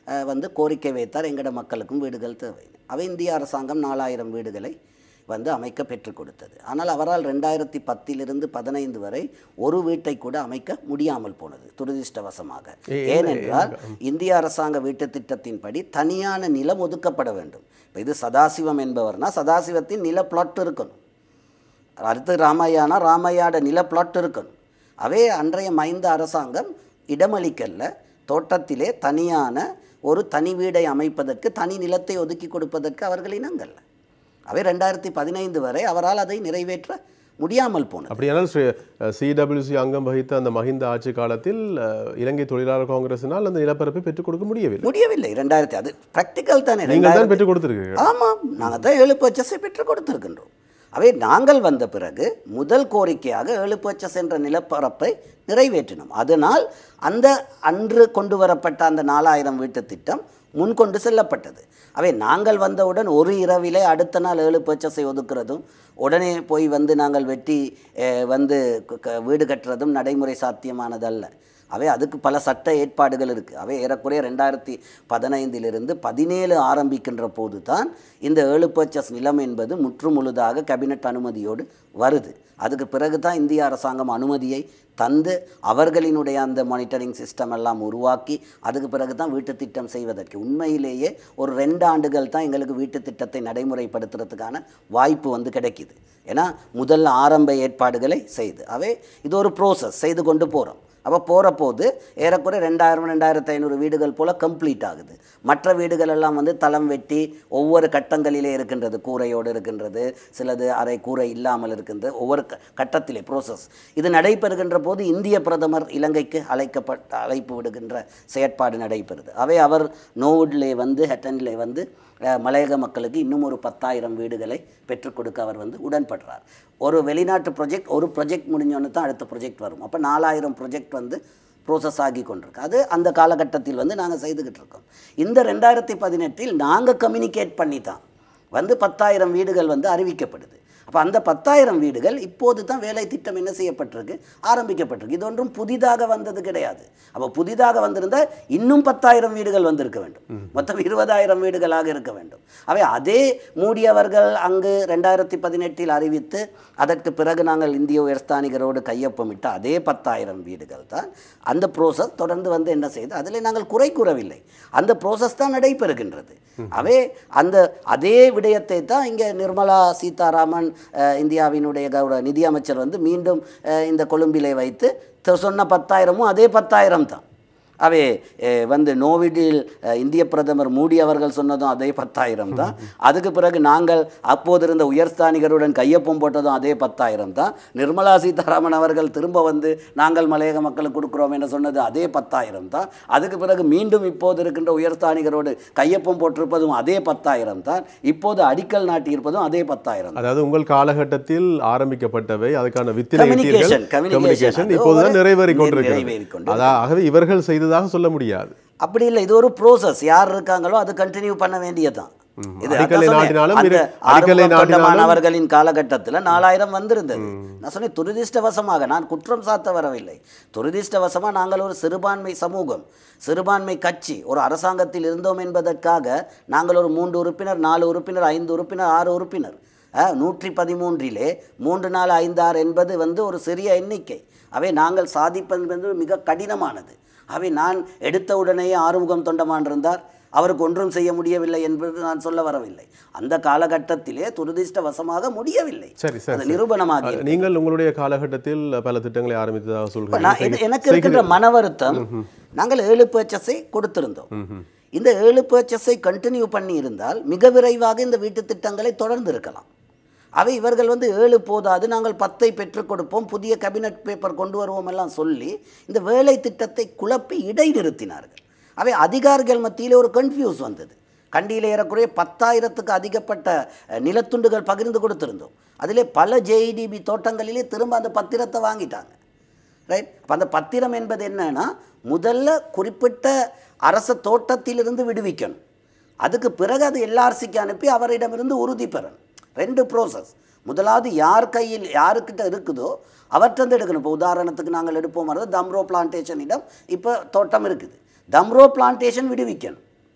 அஹ், வந்து கோரிக்கை வைத்தார் எங்கட மக்களுக்கும் வீடுகள் தேவை அவை இந்திய அரசாங்கம் நாலாயிரம் வீடுகளை வந்து அமைக்க பெற்றுக் கொடுத்தது ஆனால் அவரால் ரெண்டாயிரத்தி பத்திலிருந்து பதினைந்து வரை ஒரு வீட்டை கூட அமைக்க முடியாமல் போனது துரதிர்ஷ்டவசமாக ஏ- என்ன- ஏனென்றால் இந்திய அரசாங்க வீட்டுத் திட்டத்தின்படி தனியான நிலம் ஒதுக்கப்பட வேண்டும் இப்போ இது சதாசிவம் என்பவர்னா சதாசிவத்தின் நில பிளாட் இருக்கணும் அடுத்து ராமையானா ராமையாட நில பிளாட் இருக்கணும் அவே அன்றைய மைந்த அரசாங்கம் இடமளிக்கல்ல தோட்டத்திலே தனியான ஒரு தனி வீடை அமைப்பதற்கு தனி நிலத்தை ஒதுக்கி கொடுப்பதற்கு அவர்கள் இணங்கல்ல அவை ரெண்டாயிரத்தி பதினைந்து வரை அவரால் அதை நிறைவேற்ற முடியாமல் போனது அப்படியானால் சிடபிள்யூசி அங்கம் வகித்த அந்த மஹிந்த ஆட்சி காலத்தில் அஹ், இலங்கை தொழிலாளர் காங்கிரசினால் அந்த நிலப்பரப்பை பெற்றுக் கொடுக்க முடியவில்லை முடியவில்லை ரெண்டாயிரத்தி அது ப்ராக்டிக்கல் தானே நீங்கள் தான் ரெண்டாயிரத்தி பெற்றுக் கொடுத்திருக்கீங்க ஆமாம் நாங்கள் தான் ஏழு பர்ச்சஸை பெற்றுக் கொடுத்திருக்கின்றோம் அவை நாங்கள் வந்த பிறகு முதல் கோரிக்கையாக ஏழு பர்ச்சஸ் என்ற நிலப்பரப்பை நிறைவேற்றினோம் அதனால் அந்த அன்று கொண்டு வரப்பட்ட அந்த நாலாயிரம் வீட்டு திட்டம் முன்கொண்டு செல்லப்பட்டது அவை நாங்கள் வந்தவுடன் ஒரு இரவிலே அடுத்த நாள் ஏழு பர்ச்சஸை ஒதுக்குறதும் உடனே போய் வந்து நாங்கள் வெட்டி அஹ், வந்து க- க- வீடு கட்டுறதும் நடைமுறை சாத்தியமானதல்ல அவை அதுக்கு பல சட்ட ஏற்பாடுகள் இருக்குது அவை ஏறக்குறைய ரெண்டாயிரத்தி பதினைந்திலிருந்து பதினேழு ஆரம்பிக்கின்ற போது தான் இந்த ஏழு பர்ச்சஸ் நிலம் என்பது முற்றுமுழுதாக கேபினட் அனுமதியோடு வருது அதுக்கு பிறகு தான் இந்திய அரசாங்கம் அனுமதியை தந்து அவர்களினுடைய அந்த மானிட்டரிங் சிஸ்டம் எல்லாம் உருவாக்கி அதுக்கு பிறகு தான் வீட்டு திட்டம் செய்வதற்கு உண்மையிலேயே ஒரு ரெண்டு ஆண்டுகள் தான் எங்களுக்கு வீட்டு திட்டத்தை நடைமுறைப்படுத்துறதுக்கான வாய்ப்பு வந்து கிடைக்குது ஏன்னா முதல் ஆரம்ப ஏற்பாடுகளை செய்து அவை இது ஒரு ப்ரோசஸ் செய்து கொண்டு போகிறோம் அப்போ போகிற போது ஏறக்குறைய ரெண்டாயிரம் ரெண்டாயிரத்து ஐநூறு வீடுகள் போல் கம்ப்ளீட் ஆகுது மற்ற வீடுகள் எல்லாம் வந்து தளம் வெட்டி ஒவ்வொரு கட்டங்களிலே இருக்கின்றது கூரையோடு இருக்கின்றது சிலது அரை கூரை இல்லாமல் இருக்கின்றது ஒவ்வொரு க- கட்டத்திலே ப்ரோசஸ் இது நடைபெறுகின்ற போது இந்திய பிரதமர் இலங்கைக்கு அழைக்கப்பட்ட அழைப்பு விடுகின்ற செயற்பாடு நடைபெறுது அவை அவர் நோவுட்லே வந்து ஹெட்டன்லே வந்து அஹ், மலையக மக்களுக்கு இன்னும் ஒரு பத்தாயிரம் வீடுகளை பெற்றுக் கொடுக்க அவர் வந்து உடன்படுறார் ஒரு வெளிநாட்டு ப்ரொஜெக்ட் ஒரு ப்ரொஜெக்ட் முடிஞ்சோன்னு தான் அடுத்த ப்ரொஜெக்ட் வரும் அப்போ நாலாயிரம் ப்ரொஜெக்ட் வந்து ப்ரோசஸ் ஆகி கொண்டிருக்கு அது அந்த காலகட்டத்தில் வந்து நாங்கள் செய்துக்கிட்டு இருக்கோம் இந்த ரெண்டாயிரத்தி பதினெட்டில் நாங்கள் கம்யூனிகேட் பண்ணி தான் வந்து பத்தாயிரம் வீடுகள் வந்து அறிவிக்கப்படுது அப்போ அந்த பத்தாயிரம் வீடுகள் இப்போது தான் வேலை திட்டம் என்ன செய்யப்பட்டிருக்கு ஆரம்பிக்கப்பட்டிருக்கு இது ஒன்றும் புதிதாக வந்தது கிடையாது அப்போ புதிதாக வந்திருந்தால் இன்னும் பத்தாயிரம் வீடுகள் வந்திருக்க வேண்டும் மொத்தம் இருபதாயிரம் வீடுகளாக இருக்க வேண்டும் அவை அதே மூடியவர்கள் அங்கு ரெண்டாயிரத்தி பதினெட்டில் அறிவித்து அதற்கு பிறகு நாங்கள் இந்திய உயர்ஸ்தானிகரோடு கையொப்பமிட்ட அதே பத்தாயிரம் வீடுகள் தான் அந்த ப்ரோசஸ் தொடர்ந்து வந்து என்ன செய்யுது அதில் நாங்கள் குறை கூறவில்லை அந்த ப்ரோசஸ் தான் நடைபெறுகின்றது அவே அந்த அதே விடயத்தை தான் இங்கே நிர்மலா சீதாராமன் அஹ், இந்தியாவினுடைய கௌரவ நிதியமைச்சர் வந்து மீண்டும் அஹ், இந்த கொழும்பிலே வைத்து த- சொன்ன பத்தாயிரமும் அதே பத்தாயிரம் தான் அவே அஹ், வந்து நோவிடில் அஹ், இந்திய பிரதமர் மோடி அவர்கள் சொன்னதும் அதே பத்தாயிரம் தான் அதுக்கு பிறகு நாங்கள் அப்போது இருந்த உயர்ஸ்தானிகருடன் கையொப்பம் போட்டதும் அதே பத்தாயிரம் தான் நிர்மலா சீதாராமன் அவர்கள் திரும்ப வந்து நாங்கள் மலையக மக்களுக்கு கொடுக்குறோம் என்று சொன்னது அதே பத்தாயிரம் தான் அதுக்கு பிறகு மீண்டும் இப்போது இருக்கின்ற உயர்ஸ்தானிகரோடு கையொப்பம் போட்டிருப்பதும் அதே பத்தாயிரம் தான் இப்போது அடிக்கல் நாட்டியிருப்பதும் அதே பத்தாயிரம் அதாவது உங்கள் காலகட்டத்தில் ஆரம்பிக்கப்பட்டவை அதுக்கான வித்தினை Communication, communication. கம்யூனிகேஷன் அது இப்போதுதான் ஒரு நிறைவேறி நிறைவேறிக் கொண்டிருக்கிறது கொண்டிருக்கிறது. அதா- ஆகவே இவர்கள் செய்ததாக சொல்ல முடியாது அப்படி இல்லை இது ஒரு ப்ரோசஸ் யார் இருக்காங்களோ அது கண்டினியூ பண்ண வேண்டியதுதான் இது அடிக்கலை அதான் சொன்னேன். நாட்டினாலும் அந்த இரு- அடிக்கலை ஆறுமுகம் நாட்டினாலும் தொண்டமானவர்களின் காலகட்டத்தில் நாலாயிரம் வந்திருந்தது நான் சொன்னேன் துரதிர்ஷ்டவசமாக நான் குற்றம் சாத்த வரவில்லை துரதிர்ஷ்டவசமாக நாங்கள் ஒரு சிறுபான்மை சமூகம் சிறுபான்மை கட்சி ஒரு அரசாங்கத்தில் இருந்தோம் என்பதற்காக நாங்கள் ஒரு மூன்று உறுப்பினர் நாலு உறுப்பினர் ஐந்து உறுப்பினர் ஆறு உறுப்பினர் அஹ், நூற்றி பதிமூன்றிலே மூன்று நாலு ஐந்து ஆறு என்பது வந்து ஒரு சிறிய எண்ணிக்கை அவை நாங்கள் சாதிப்பது என்பது மிக கடினமானது அவை நான் எடுத்த உடனேயே ஆறுமுகம் தொண்டமான் இருந்தார் அவருக்கு ஒன்றும் செய்ய முடியவில்லை என்பது நான் சொல்ல வரவில்லை அந்த காலகட்டத்திலே துரதிர்ஷ்டவசமாக முடியவில்லை சரி சரி அது நிரூபணமாகி அஹ், நீங்கள் உங்களுடைய காலகட்டத்தில் பல திட்டங்களை ஆரம்பித்ததாக இப்ப நான் இது- சொல்கிறீர்கள் எனக்கு இருக்கின்ற மன வருத்தம் நாங்கள் ஏழு பர்ச்சஸை கொடுத்திருந்தோம் இந்த ஏழு பர்ச்சஸை கண்டினியூ பண்ணி இருந்தால் மிக விரைவாக இந்த வீட்டு திட்டங்களை தொடர்ந்து இருக்கலாம் அவை இவர்கள் வந்து ஏழு போதாது நாங்கள் பத்தை பெற்றுக் கொடுப்போம் புதிய கேபினட் பேப்பர் கொண்டு வருவோம் எல்லாம் சொல்லி இந்த வேலை திட்டத்தை குழப்பி இடைநிறுத்தினார்கள் அவை அதிகாரிகள் மத்தியில் ஒரு கன்ஃபியூஸ் வந்தது கண்டியில் ஏறக்குறைய பத்தாயிரத்துக்கு அதிகப்பட்ட அஹ், நிலத்துண்டுகள் பகிர்ந்து கொடுத்திருந்தோம் அதிலே பல ஜேஇடிபி தோட்டங்களிலே திரும்ப அந்த பத்திரத்தை வாங்கிட்டாங்க ரைட் அப்போ அந்த பத்திரம் என்பது என்னன்னா முதல்ல குறிப்பிட்ட அரச தோட்டத்திலிருந்து விடுவிக்கணும் அதுக்கு பிறகு அது எல்ஆர்சிக்கு அனுப்பி அவரிடமிருந்து உறுதி பெறணும் ரெண்டு ப்ரோசஸ் முதலாவது யார் கையில் யாருக்கிட்ட இருக்குதோ அவர்கிட்ட எடுக்கணும் இப்போ உதாரணத்துக்கு நாங்கள் எடுப்போம் தம்ரோ பிளான்டேஷனிடம் இப்போ தோட்டம் இருக்குது தம்ரோ பிளான்டேஷன் விடுவிக்கணும்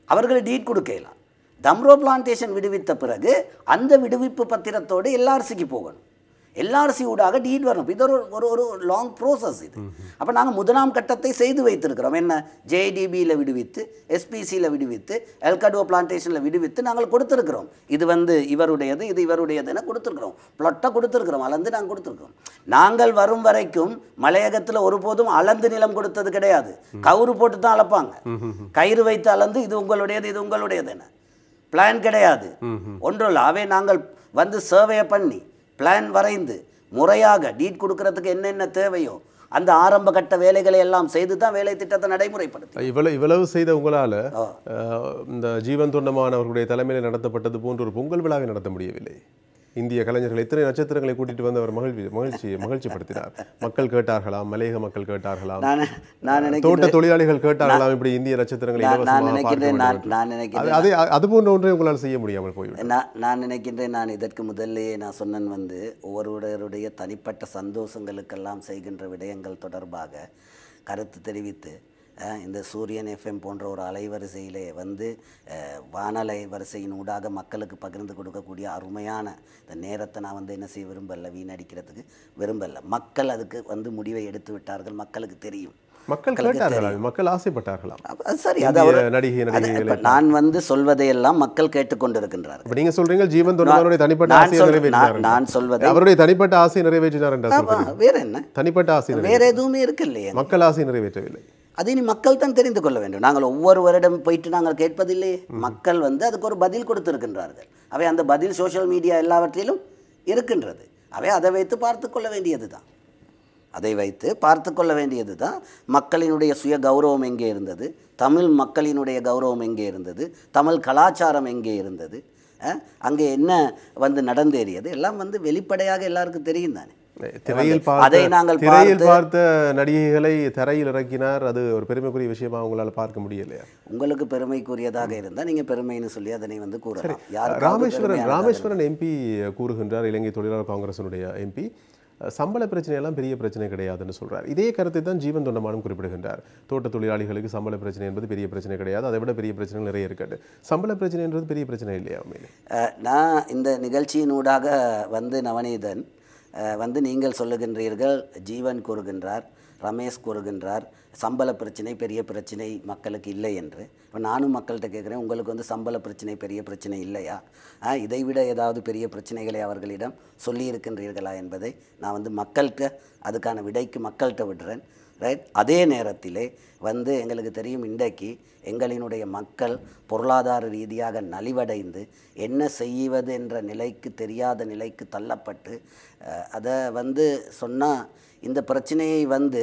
அவர்கள் டீட் கொடுக்கலாம் தம்ரோ பிளான்டேஷன் விடுவித்த பிறகு அந்த விடுவிப்பு பத்திரத்தோடு எல்ஆர்சிக்கு போகணும் எல்ஆர்சி ஊடாக டீட் வரணும் இது ஒரு ஒரு ஒரு லாங் ப்ரோசஸ் இது அப்போ நாங்கள் முதலாம் கட்டத்தை செய்து வைத்திருக்கிறோம் என்ன ஜேடிபியில் விடுவித்து எஸ்பிசியில் விடுவித்து எல்கடோ பிளான்டேஷனில் விடுவித்து நாங்கள் கொடுத்துருக்கிறோம் இது வந்து இவருடையது இது இவருடையதுன்னு கொடுத்துருக்குறோம் ப்ளொட்டை கொடுத்துருக்குறோம் அளந்து நாங்கள் கொடுத்துருக்குறோம் நாங்கள் வரும் வரைக்கும் மலையகத்தில் ஒருபோதும் அளந்து நிலம் கொடுத்தது கிடையாது கவுரு போட்டு தான் அளப்பாங்க கயிறு வைத்து அளந்து இது உங்களுடையது இது உங்களுடையதுன்னு பிளான் கிடையாது ஒன்றும் அவை நாங்கள் வந்து சர்வே பண்ணி பிளான் வரைந்து முறையாக டீட் கொடுக்கறதுக்கு என்னென்ன தேவையோ அந்த ஆரம்ப கட்ட வேலைகளை எல்லாம் செய்து தான் வேலை திட்டத்தை நடைமுறைப்படுத்தி இவ்வளவு இவ்வளவு செய்த உங்களால அஹ், இந்த ஜீவன் தொண்டமானவர்களுடைய தலைமையில் நடத்தப்பட்டது போன்ற ஒரு பொங்கல் விழாவை நடத்த முடியவில்லை இந்திய கலைஞர்கள் எத்தனை நட்சத்திரங்களை கூட்டிட்டு வந்து அவர் மகிழ்ச்சி மகிழ்ச்சி மகிழ்ச்சிப்படுத்தினார் மக்கள் கேட்டார்களாம் மலையக மக்கள் கேட்டார்களாம் நான் நான் நினைக்கிறேன் தோட்ட தொழிலாளிகள் கேட்டார்களாம் இப்படி இந்திய நட்சத்திரங்களை நான் நான் இலவசமாக பார்க்க நினைக்கிறேன் நான் வேண்டும் நான் என்று. நினைக்கிறேன் அது அது அது போன்ற ஒன்றை உங்களால் செய்ய முடியாமல் போய்விடும் நான் நான் நினைக்கின்றேன் நான் இதற்கு முதல்லையே நான் சொன்னேன் வந்து ஒவ்வொருவருடைய தனிப்பட்ட சந்தோஷங்களுக்கெல்லாம் செய்கின்ற விடயங்கள் தொடர்பாக கருத்து தெரிவித்து அஹ், இந்த சூரியன் எஃப்எம் போன்ற ஒரு அலைவரிசையிலே வந்து அஹ், வானலை வரிசையின் ஊடாக மக்களுக்கு பகிர்ந்து கொடுக்கக்கூடிய அருமையான இந்த நேரத்தை நான் வந்து என்ன செய்ய விரும்பல வீணடிக்கிறதுக்கு விரும்பல மக்கள் அதுக்கு வந்து முடிவை எடுத்து விட்டார்கள் மக்களுக்கு தெரியும் மக்கள் கேட்டார்களாம் மக்கள் ஆசைப்பட்டார்களாம் அப்ப அது சரி அது இந்திய அவர் நடிகை அது நடிகைகளை இப்ப நான் வந்து சொல்வதையெல்லாம் மக்கள் கேட்டுக்கொண்டிருக்கின்றார்கள் இப்ப நீங்க சொல்றீங்க ஜீவன் தொண்டமானுடைய தனிப்பட்ட நான் ஆசையை சொல்- நிறைவேற்றினார் நான் நான் சொல்வதை அவருடைய தனிப்பட்ட ஆசையை நிறைவேற்றினார் என்று ஆமா, சொல்றீங்க வேற என்ன தனிப்பட்ட ஆசை நிறைவே- வேற எதுவுமே இருக்கு இல்லையே மக்கள் ஆசை நிறைவேற்றவில்லை அதை இனி மக்கள் தான் தெரிந்து கொள்ள வேண்டும் நாங்கள் ஒவ்வொரு வருடம் போயிட்டு நாங்கள் கேட்பதில்லையே மக்கள் வந்து அதுக்கு ஒரு பதில் கொடுத்திருக்கின்றார்கள் அவை அந்த பதில் சோஷியல் மீடியா எல்லாவற்றிலும் இருக்கின்றது அவை அதை வைத்து பார்த்து கொள்ள வேண்டியது தான் அதை வைத்து பார்த்து கொள்ள வேண்டியது தான் மக்களினுடைய சுய கௌரவம் எங்கே இருந்தது தமிழ் மக்களினுடைய கௌரவம் எங்கே இருந்தது தமிழ் கலாச்சாரம் எங்கே இருந்தது அஹ், அங்கே என்ன வந்து நடந்தேறியது எல்லாம் வந்து வெளிப்படையாக எல்லாருக்கும் தெரியும் தானே திரையில் அதை பார்த்த நாங்கள் திரையில் பார்த்து- பார்த்த நடிகைகளை தரையில் இறக்கினார் அது ஒரு பெருமைக்குரிய விஷயமா உங்களால பார்க்க முடியலையா உங்களுக்கு பெருமைக்குரியதாக இருந்தால் நீங்கள் பெருமைன்னு சொல்லி அதனை வந்து கூறலாம் யாருக்காவது ராமேஸ்வரன் பெருமையானதாக ராமேஸ்வரன் எம்பி கூறுகின்றார் இலங்கை தொழிலாளர் காங்கிரசினுடைய எம்பி சம்பள பிரச்சனையெல்லாம் பெரிய பிரச்சனை கிடையாதுன்னு சொல்றார் இதே கருத்தை தான் ஜீவன் தொண்டமானும் குறிப்பிடுகின்றார் தோட்ட தொழிலாளிகளுக்கு சம்பள பிரச்சனை என்பது பெரிய பிரச்சனை கிடையாது அதை விட பெரிய பிரச்சனைகள் நிறைய இருக்காது சம்பள பிரச்சனைன்றது பெரிய பிரச்சனை இல்லையா உண்மையிலே அஹ், நான் இந்த நிகழ்ச்சியினூடாக வந்து நவநீதன் அஹ், வந்து நீங்கள் சொல்லுகின்றீர்கள் ஜீவன் கூறுகின்றார் ரமேஷ் கூறுகின்றார் சம்பள பிரச்சனை பெரிய பிரச்சனை மக்களுக்கு இல்லை என்று இப்போ நானும் மக்கள்கிட்ட கேட்குறேன் உங்களுக்கு வந்து சம்பள பிரச்சனை பெரிய பிரச்சனை இல்லையா அஹ், இதைவிட ஏதாவது பெரிய பிரச்சனைகளை அவர்களிடம் சொல்லியிருக்கின்றீர்களா என்பதை நான் வந்து மக்கள்கிட்ட அதுக்கான விடைக்கு மக்கள்கிட்ட விடுறேன் ரைட் அதே நேரத்திலே வந்து எங்களுக்கு தெரியும் இன்றைக்கு எங்களினுடைய மக்கள் பொருளாதார ரீதியாக நலிவடைந்து என்ன செய்வது என்ற நிலைக்கு தெரியாத நிலைக்கு தள்ளப்பட்டு அஹ், அதை வந்து சொன்னால் இந்த பிரச்சனையை வந்து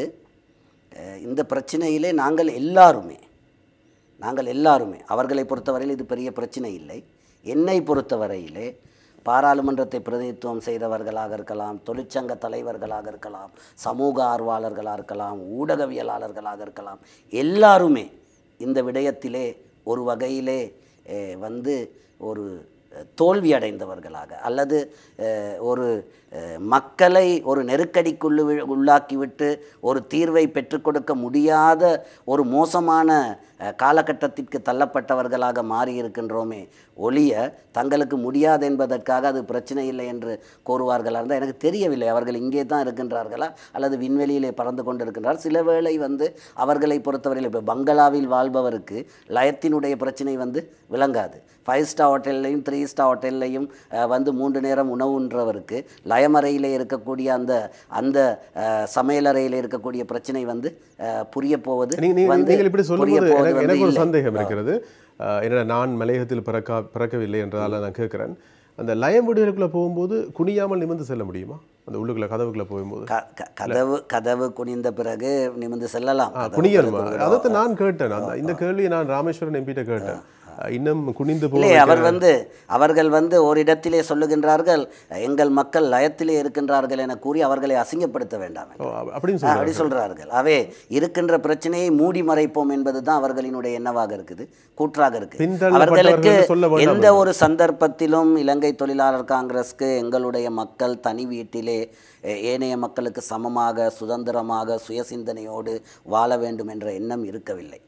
அஹ், இந்த பிரச்சனையிலே நாங்கள் எல்லாருமே நாங்கள் எல்லாருமே அவர்களை பொறுத்தவரையில் இது பெரிய பிரச்சனை இல்லை என்னை பொறுத்தவரையிலே பாராளுமன்றத்தை பிரதிநிதித்துவம் செய்தவர்களாக இருக்கலாம் தொழிற்சங்க தலைவர்களாக இருக்கலாம் சமூக ஆர்வலர்களாக இருக்கலாம் ஊடகவியலாளர்களாக இருக்கலாம் எல்லாருமே இந்த விடயத்திலே ஒரு வகையிலே அஹ், வந்து ஒரு அஹ், தோல்வி அடைந்தவர்களாக அல்லது அஹ், ஒரு அஹ், மக்களை ஒரு நெருக்கடிக்குள்ளு வி- உள்ளாக்கிவிட்டு ஒரு தீர்வை பெற்றுக் கொடுக்க முடியாத ஒரு மோசமான அஹ், காலகட்டத்திற்கு தள்ளப்பட்டவர்களாக மாறி இருக்கின்றோமே ஒழிய தங்களுக்கு முடியாது என்பதற்காக அது பிரச்சனை இல்லை என்று கூறுவார்களா இருந்தால் எனக்கு தெரியவில்லை அவர்கள் இங்கே தான் இருக்கின்றார்களா அல்லது விண்வெளியிலே பறந்து கொண்டிருக்கின்றார் சில வேளை வந்து அவர்களை பொறுத்தவரையில் இப்போ பங்களாவில் வாழ்பவருக்கு லயத்தினுடைய பிரச்சனை வந்து விளங்காது ஃபைவ் ஸ்டார் ஹோட்டல்லையும் த்ரீ ஸ்டார் ஹோட்டல்லையும் அஹ், வந்து மூன்று நேரம் உணவு உண்றவருக்கு லயமறையில் இருக்கக்கூடிய அந்த அந்த அஹ், சமையலறையில் இருக்கக்கூடிய பிரச்சனை வந்து அஹ், புரிய போவது நீங்க- நீங்க- வந்து நீங்கள் இப்படி புரிய சொல்லும்போது போவது எனக்கு வந்து எனக்கு ஒரு இல்லை. சந்தேகம் இருக்கிறது அஹ், என்னடா நான் மலையகத்தில் பிறக்கா பிறக்கவில்லை என்றதால நான் கேட்கிறேன் அந்த லயம் வீடுகளுக்குள்ள போகும்போது குனியாமல் நிமிர்ந்து செல்ல முடியுமா அந்த உள்ளுக்குள்ள கதவுக்குள்ள போகும்போது க- க- கதவு கதவு குனிந்த பிறகு நிமிர்ந்து செல்லலாம் கதவு குனியலுமா திறந்து அதைத்தான் நான் கேட்டேன் அந்த இந்த கேள்வியை நான் ராமேஸ்வரன் எம்பிட்ட கேட்டேன் அஹ், இன்னும் குனிந்து போக இல்லை அவர் வந்து அவர்கள் வந்து ஓரிடத்திலே சொல்லுகின்றார்கள் எங்கள் மக்கள் லயத்திலே இருக்கின்றார்கள் என கூறி அவர்களை அசிங்கப்படுத்த வேண்டாம் ஓ, அப்படின்னு ஆ, சொல்றாங்க அப்படி சொல்றார்கள் அவே இருக்கின்ற பிரச்சனையை மூடி மறைப்போம் என்பது தான் அவர்களினுடைய எண்ணவாக இருக்குது கூற்றாக இருக்கு பின்தள்ளப்பட்டவர்கள் அவர்களுக்கு என்று சொல்ல வேண்டாம் எந்த ஒரு சந்தர்ப்பத்திலும் இலங்கை தொழிலாளர் காங்கிரஸ்க்கு எங்களுடைய மக்கள் தனி வீட்டிலே எ- ஏனைய மக்களுக்கு சமமாக சுதந்திரமாக சுயசிந்தனையோடு வாழ வேண்டும் என்ற எண்ணம் இருக்கவில்லை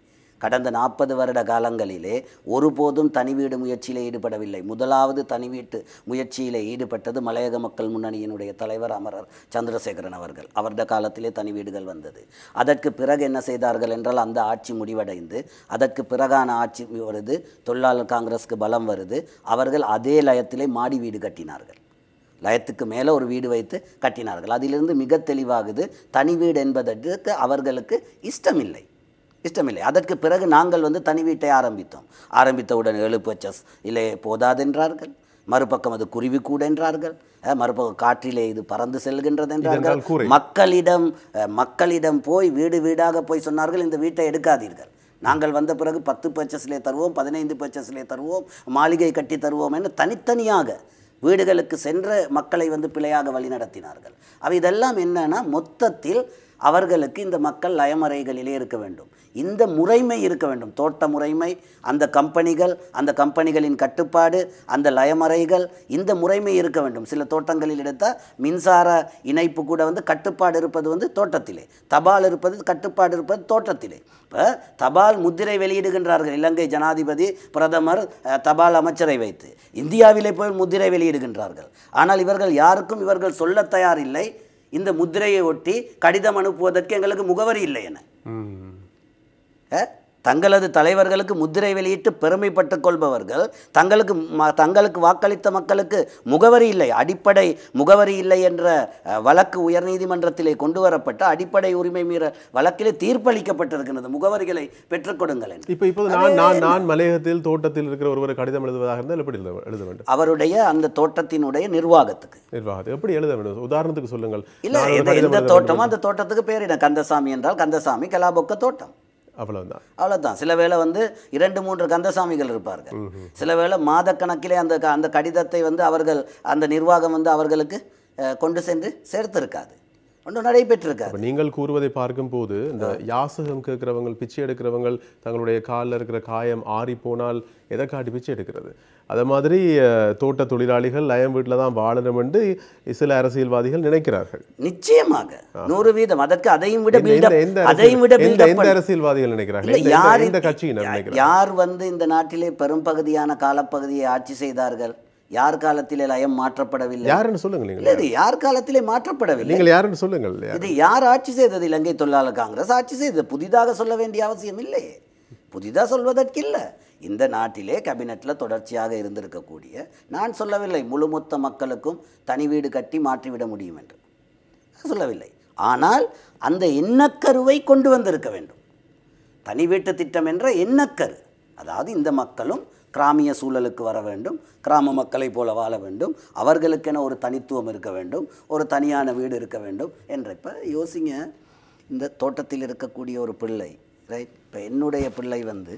கடந்த நாற்பது வருட காலங்களிலே ஒருபோதும் தனி வீடு முயற்சியில் ஈடுபடவில்லை முதலாவது தனி வீட்டு முயற்சியில் ஈடுபட்டது மலையக மக்கள் முன்னணியினுடைய தலைவர் அமரர் சந்திரசேகரன் அவர்கள் அவருடைய காலத்திலே தனி வீடுகள் வந்தது அதற்கு பிறகு என்ன செய்தார்கள் என்றால் அந்த ஆட்சி முடிவடைந்து அதற்கு பிறகான ஆட்சி வருது தொழிலாளர் காங்கிரஸுக்கு பலம் வருது அவர்கள் அதே லயத்திலே மாடி வீடு கட்டினார்கள் லயத்துக்கு மேலே ஒரு வீடு வைத்து கட்டினார்கள் அதிலிருந்து மிக தெளிவாகுது தனி வீடு என்பதற்கு அவர்களுக்கு இஷ்டமில்லை இஷ்டமில்லை அதற்கு பிறகு நாங்கள் வந்து தனி வீட்டை ஆரம்பித்தோம் ஆரம்பித்தவுடன் ஏழு பச்சஸ் இல்லை போதாதென்றார்கள் மறுபக்கம் அது குருவி கூட என்றார்கள் அஹ், மறுபக்கம் காற்றிலே இது பறந்து செல்கின்றது என்றார்கள் இதென்றால் கூரை. மக்களிடம் அஹ், மக்களிடம் போய் வீடு வீடாக போய் சொன்னார்கள் இந்த வீட்டை எடுக்காதீர்கள் நாங்கள் வந்த பிறகு பத்து பர்ச்சஸ்லே தருவோம் பதினைந்து பர்ச்சஸ்லே தருவோம் மாளிகை கட்டி தருவோம் என தனித்தனியாக வீடுகளுக்கு சென்ற மக்களை வந்து பிழையாக வழிநடத்தினார்கள் அவை இதெல்லாம் என்னன்னா மொத்தத்தில் அவர்களுக்கு இந்த மக்கள் லயமறைகளிலே இருக்க வேண்டும் இந்த முறைமை இருக்க வேண்டும் தோட்ட முறைமை அந்த கம்பெனிகள் அந்த கம்பெனிகளின் கட்டுப்பாடு அந்த லயமறைகள் இந்த முறைமை இருக்க வேண்டும் சில தோட்டங்களில் எடுத்தால் மின்சார இணைப்பு கூட வந்து கட்டுப்பாடு இருப்பது வந்து தோட்டத்திலே தபால் இருப்பது கட்டுப்பாடு இருப்பது தோட்டத்திலே இப்போ தபால் முத்திரை வெளியிடுகின்றார்கள் இலங்கை ஜனாதிபதி பிரதமர் அஹ், தபால் அமைச்சரை வைத்து இந்தியாவிலே போய் முத்திரை வெளியிடுகின்றார்கள் ஆனால் இவர்கள் யாருக்கும் இவர்கள் சொல்ல தயாரில்லை இந்த முத்திரையை ஒட்டி கடிதம் அனுப்புவதற்கு எங்களுக்கு முகவரி இல்லை என ம். அஹ், தங்களது தலைவர்களுக்கு முத்திரை வெளியிட்டு பெருமைப்பட்டுக் கொள்பவர்கள் தங்களுக்கு ம- தங்களுக்கு வாக்களித்த மக்களுக்கு முகவரி இல்லை அடிப்படை முகவரி இல்லை என்ற அஹ், வழக்கு உயர்நீதிமன்றத்திலே கொண்டு வரப்பட்ட அடிப்படை உரிமை மீற வழக்கிலே தீர்ப்பளிக்கப்பட்டிருக்கிறது முகவரிகளை பெற்றுக் கொடுங்கள் என்று. இப்போ இப்போது நான் நான் நான் மலையகத்தில் தோட்டத்தில் இருக்கிற ஒருவர் கடிதம் எழுதுவதாக இருந்தால் எப்படி எழுத எழுத வேண்டும் அவருடைய அந்த தோட்டத்தினுடைய நிர்வாகத்துக்கு நிர்வாகத்தை எப்படி எழுத வேண்டும் உதாரணத்துக்கு சொல்லுங்கள் இல்லை நான் ஒரு எந்த கடிதம் எந்த எழுத தோட்டமோ அந்த தோட்டத்துக்கு பேரிட கந்தசாமி என்றால் கந்தசாமி கலாபொக்க தோட்டம் அவ்வளவுதான் அவ்வளோதான் சில வேளை வந்து இரண்டு மூன்று கந்தசாமிகள் இருப்பார்கள் சில வேளை மாதக்கணக்கிலே அந்த க- அந்த கடிதத்தை வந்து அவர்கள் அந்த நிர்வாகம் வந்து அவர்களுக்கு அஹ், கொண்டு சென்று சேர்த்திருக்காது ஒன்றும் நடைபெற்றிருக்காது அப்ப நீங்கள் கூறுவதை பார்க்கும்போது இந்த யாசகம் கேட்கிறவங்க பிச்சை எடுக்கிறவங்க தங்களுடைய காலில் இருக்கிற காயம் ஆறி போனால் எதை காட்டி பிச்சை எடுக்கிறது அதே மாதிரி அஹ், தோட்ட தொழிலாளிகள் லயம் வீட்டில் தான் வாழணும் என்று சில அரசியல்வாதிகள் நினைக்கிறார்கள் நிச்சயமாக நூறு வீதம் அதற்கு அதையும் விட எந்த- build-up- எந்த அதையும் விட அரசியல்- எந்த build-up எந்த பண்ண- அரசியல்வாதிகள் நினைக்கிறார்கள் இல்லை, எந்த- எந்த- யார் எந்த இந்த- கட்சியினர் யா- நினைக்கிறார்கள் யார் வந்து இந்த நாட்டிலே பெரும்பகுதியான காலப்பகுதியை ஆட்சி செய்தார்கள் யார் காலத்திலே லயம் மாற்றப்படவில்லை யாருன்னு சொல்லுங்க இல்லை நீங்கள் இது யார் காலத்திலே மாற்றப்படவில்லை நீங்கள் யாருன்னு சொல்லுங்கள் இது யார் ஆட்சி செய்தது இலங்கை தொழிலாளர் காங்கிரஸ் ஆட்சி செய்தது புதிதாக சொல்ல வேண்டிய அவசியம் இல்லையே புதிதாக சொல்வதற்கு இல்லை இந்த நாட்டிலே கேபினெட்டில் தொடர்ச்சியாக இருந்திருக்கக்கூடிய நான் சொல்லவில்லை முழுமொத்த மக்களுக்கும் தனி வீடு கட்டி மாற்றிவிட முடியும் என்று சொல்லவில்லை ஆனால் அந்த எண்ணக்கருவை கொண்டு வந்திருக்க வேண்டும் தனி வீட்டு திட்டம் என்ற எண்ணக்கரு அதாவது இந்த மக்களும் கிராமிய சூழலுக்கு வர வேண்டும் கிராம மக்களைப் போல வாழ வேண்டும் அவர்களுக்கென ஒரு தனித்துவம் இருக்க வேண்டும் ஒரு தனியான வீடு இருக்க வேண்டும் என்ற இப்போ யோசிங்க இந்த தோட்டத்தில் இருக்கக்கூடிய ஒரு பிள்ளை ரைட் இப்போ என்னுடைய பிள்ளை வந்து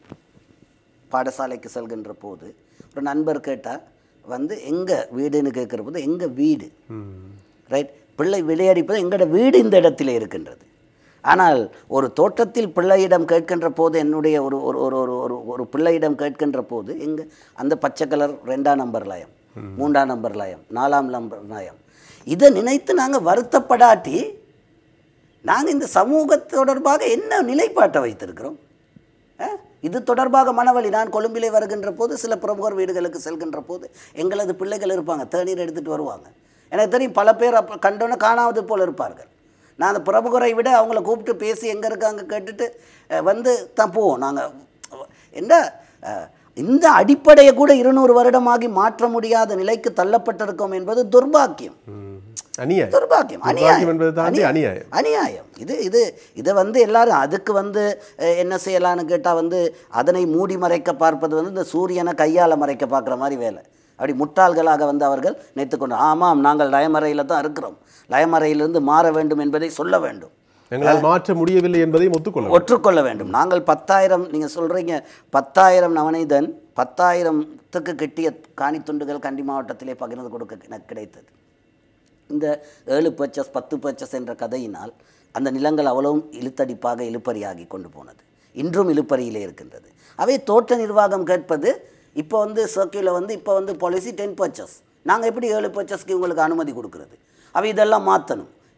பாடசாலைக்கு செல்கின்ற போது ஒரு நண்பர் கேட்டால் வந்து எங்கே வீடுன்னு கேட்குற போது எங்கே வீடு ரைட் பிள்ளை விளையாடிப்பது எங்களோட வீடு இந்த இடத்திலே இருக்கின்றது ஆனால் ஒரு தோட்டத்தில் பிள்ளையிடம் கேட்கின்ற போது என்னுடைய ஒரு ஒரு ஒரு ஒரு ஒரு ஒரு பிள்ளையிடம் கேட்கின்ற போது எங்க அந்த பச்சை கலர் ரெண்டாம் நம்பர் லயம் மூன்றாம் நம்பர் லயம் நாலாம் நம்பர் லயம் இதை நினைத்து நாங்கள் வருத்தப்படாட்டி நாங்கள் இந்த சமூக தொடர்பாக என்ன நிலைப்பாட்டை வைத்திருக்கிறோம் அஹ்? இது தொடர்பாக மனவழி நான் கொழும்பிலே வருகின்ற போது சில பிரமுகர் வீடுகளுக்கு செல்கின்ற போது எங்களது பிள்ளைகள் இருப்பாங்க தேநீர் எடுத்துகிட்டு வருவாங்க எனக்கு தெரியும் பல பேர் அப்போ கண்டோன்னே காணாவது போல் இருப்பார்கள் நான் அந்த பிரமுகரை விட அவங்கள கூப்பிட்டு பேசி எங்கே இருக்காங்க கேட்டுட்டு அஹ், வந்து தான் போவோம் நாங்கள் என்ன அஹ், இந்த அடிப்படையை கூட இருநூறு வருடமாகி மாற்ற முடியாத நிலைக்கு தள்ளப்பட்டிருக்கோம் என்பது துர்பாக்கியம் ம். அநியாயம் துர்பாக்கியம் துர்பாக்கியம் அநியாயம் என்பதை தாண்டி அநியாயம் அநியாயம் இது இது இதை வந்து எல்லாரும் அதுக்கு வந்து அஹ், என்ன செய்யலான்னு கேட்டால் வந்து அதனை மூடி மறைக்க பார்ப்பது வந்து இந்த சூரியனை கையால் மறைக்க பார்க்குற மாதிரி வேலை அப்படி முட்டாள்களாக வந்து அவர்கள் நினைத்துக்கொண்டு ஆமாம் நாங்கள் லயமறையில் தான் இருக்கிறோம் லயமறையிலிருந்து மாற வேண்டும் என்பதை சொல்ல வேண்டும் எங்களால் மாற்ற முடியவில்லை என்பதையும் ஒத்துக்கொள்ள வேண்டும். ஒற்றுக்கொள்ள வேண்டும் நாங்கள் பத்தாயிரம் நீங்கள் சொல்கிறீங்க பத்தாயிரம் நவநீதன் பத்தாயிரத்துக்கு கிட்டிய காணித்துண்டுகள் கண்டி மாவட்டத்திலே பகிர்ந்து கொடுக்க எனக்கு கிடைத்தது இந்த ஏழு பர்ச்சஸ் பத்து பர்ச்சஸ் என்ற கதையினால் அந்த நிலங்கள் அவ்வளவும் இழுத்தடிப்பாக இழுப்பறியாகி கொண்டு போனது இன்றும் இழுப்பறியிலே இருக்கின்றது அவை தோட்ட நிர்வாகம் கேட்பது இப்போ வந்து சர்க்கியூவில் வந்து இப்போ வந்து பாலிசி டென் பர்ச்சஸ் நாங்கள் எப்படி ஏழு பர்ச்சஸ்க்கு உங்களுக்கு அனுமதி கொடுக்கிறது அவை இதெல்லாம் மாற்றணும் ஏன்னா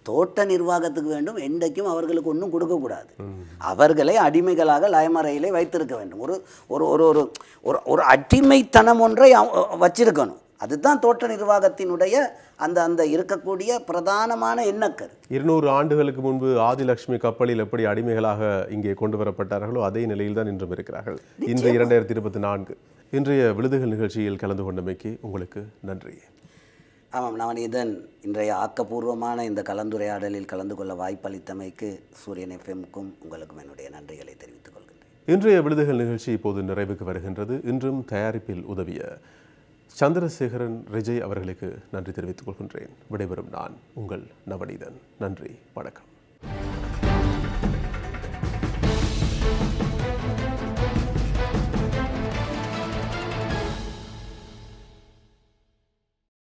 தோட்ட நிர்வாகத்துக்கு வேண்டும் என்றைக்கும் அவர்களுக்கு ஒன்றும் கொடுக்கக்கூடாது அவர்களை அடிமைகளாக லயமறையிலே வைத்திருக்க வேண்டும் ஒரு ஒரு ஒரு ஒரு ஒரு ஒரு அடிமைத்தனம் ஒன்றை அவ- வச்சிருக்கணும் அதுதான் தோட்ட நிர்வாகத்தினுடைய அந்த அந்த இருக்கக்கூடிய பிரதானமான எண்ணக்கரு இருநூறு ஆண்டுகளுக்கு முன்பு ஆதிலட்சுமி கப்பலில் எப்படி அடிமைகளாக இங்கே கொண்டு வரப்பட்டார்களோ அதே நிலையில் தான் இன்றும் இருக்கிறார்கள் இன்று இரண்டாயிரத்தி இருபத்தி நான்கு இன்றைய விழுதுகள் நிகழ்ச்சியில் கலந்து கொண்டமைக்கு உங்களுக்கு நன்றி ஆமாம் நவநீதன் இன்றைய ஆக்கப்பூர்வமான இந்த கலந்துரையாடலில் கலந்து கொள்ள வாய்ப்பளித்தமைக்கு சூரியன் எஃப்எம்க்கும் உங்களுக்கும் என்னுடைய நன்றிகளை தெரிவித்துக் கொள்கின்றேன் இன்றைய விழுதுகள் நிகழ்ச்சி இப்போது நிறைவுக்கு வருகின்றது இன்றும் தயாரிப்பில் உதவிய சந்திரசேகரன் விஜய் அவர்களுக்கு நன்றி தெரிவித்துக் கொள்கின்றேன் விடைபெறும் நான் உங்கள் நவநீதன் நன்றி வணக்கம்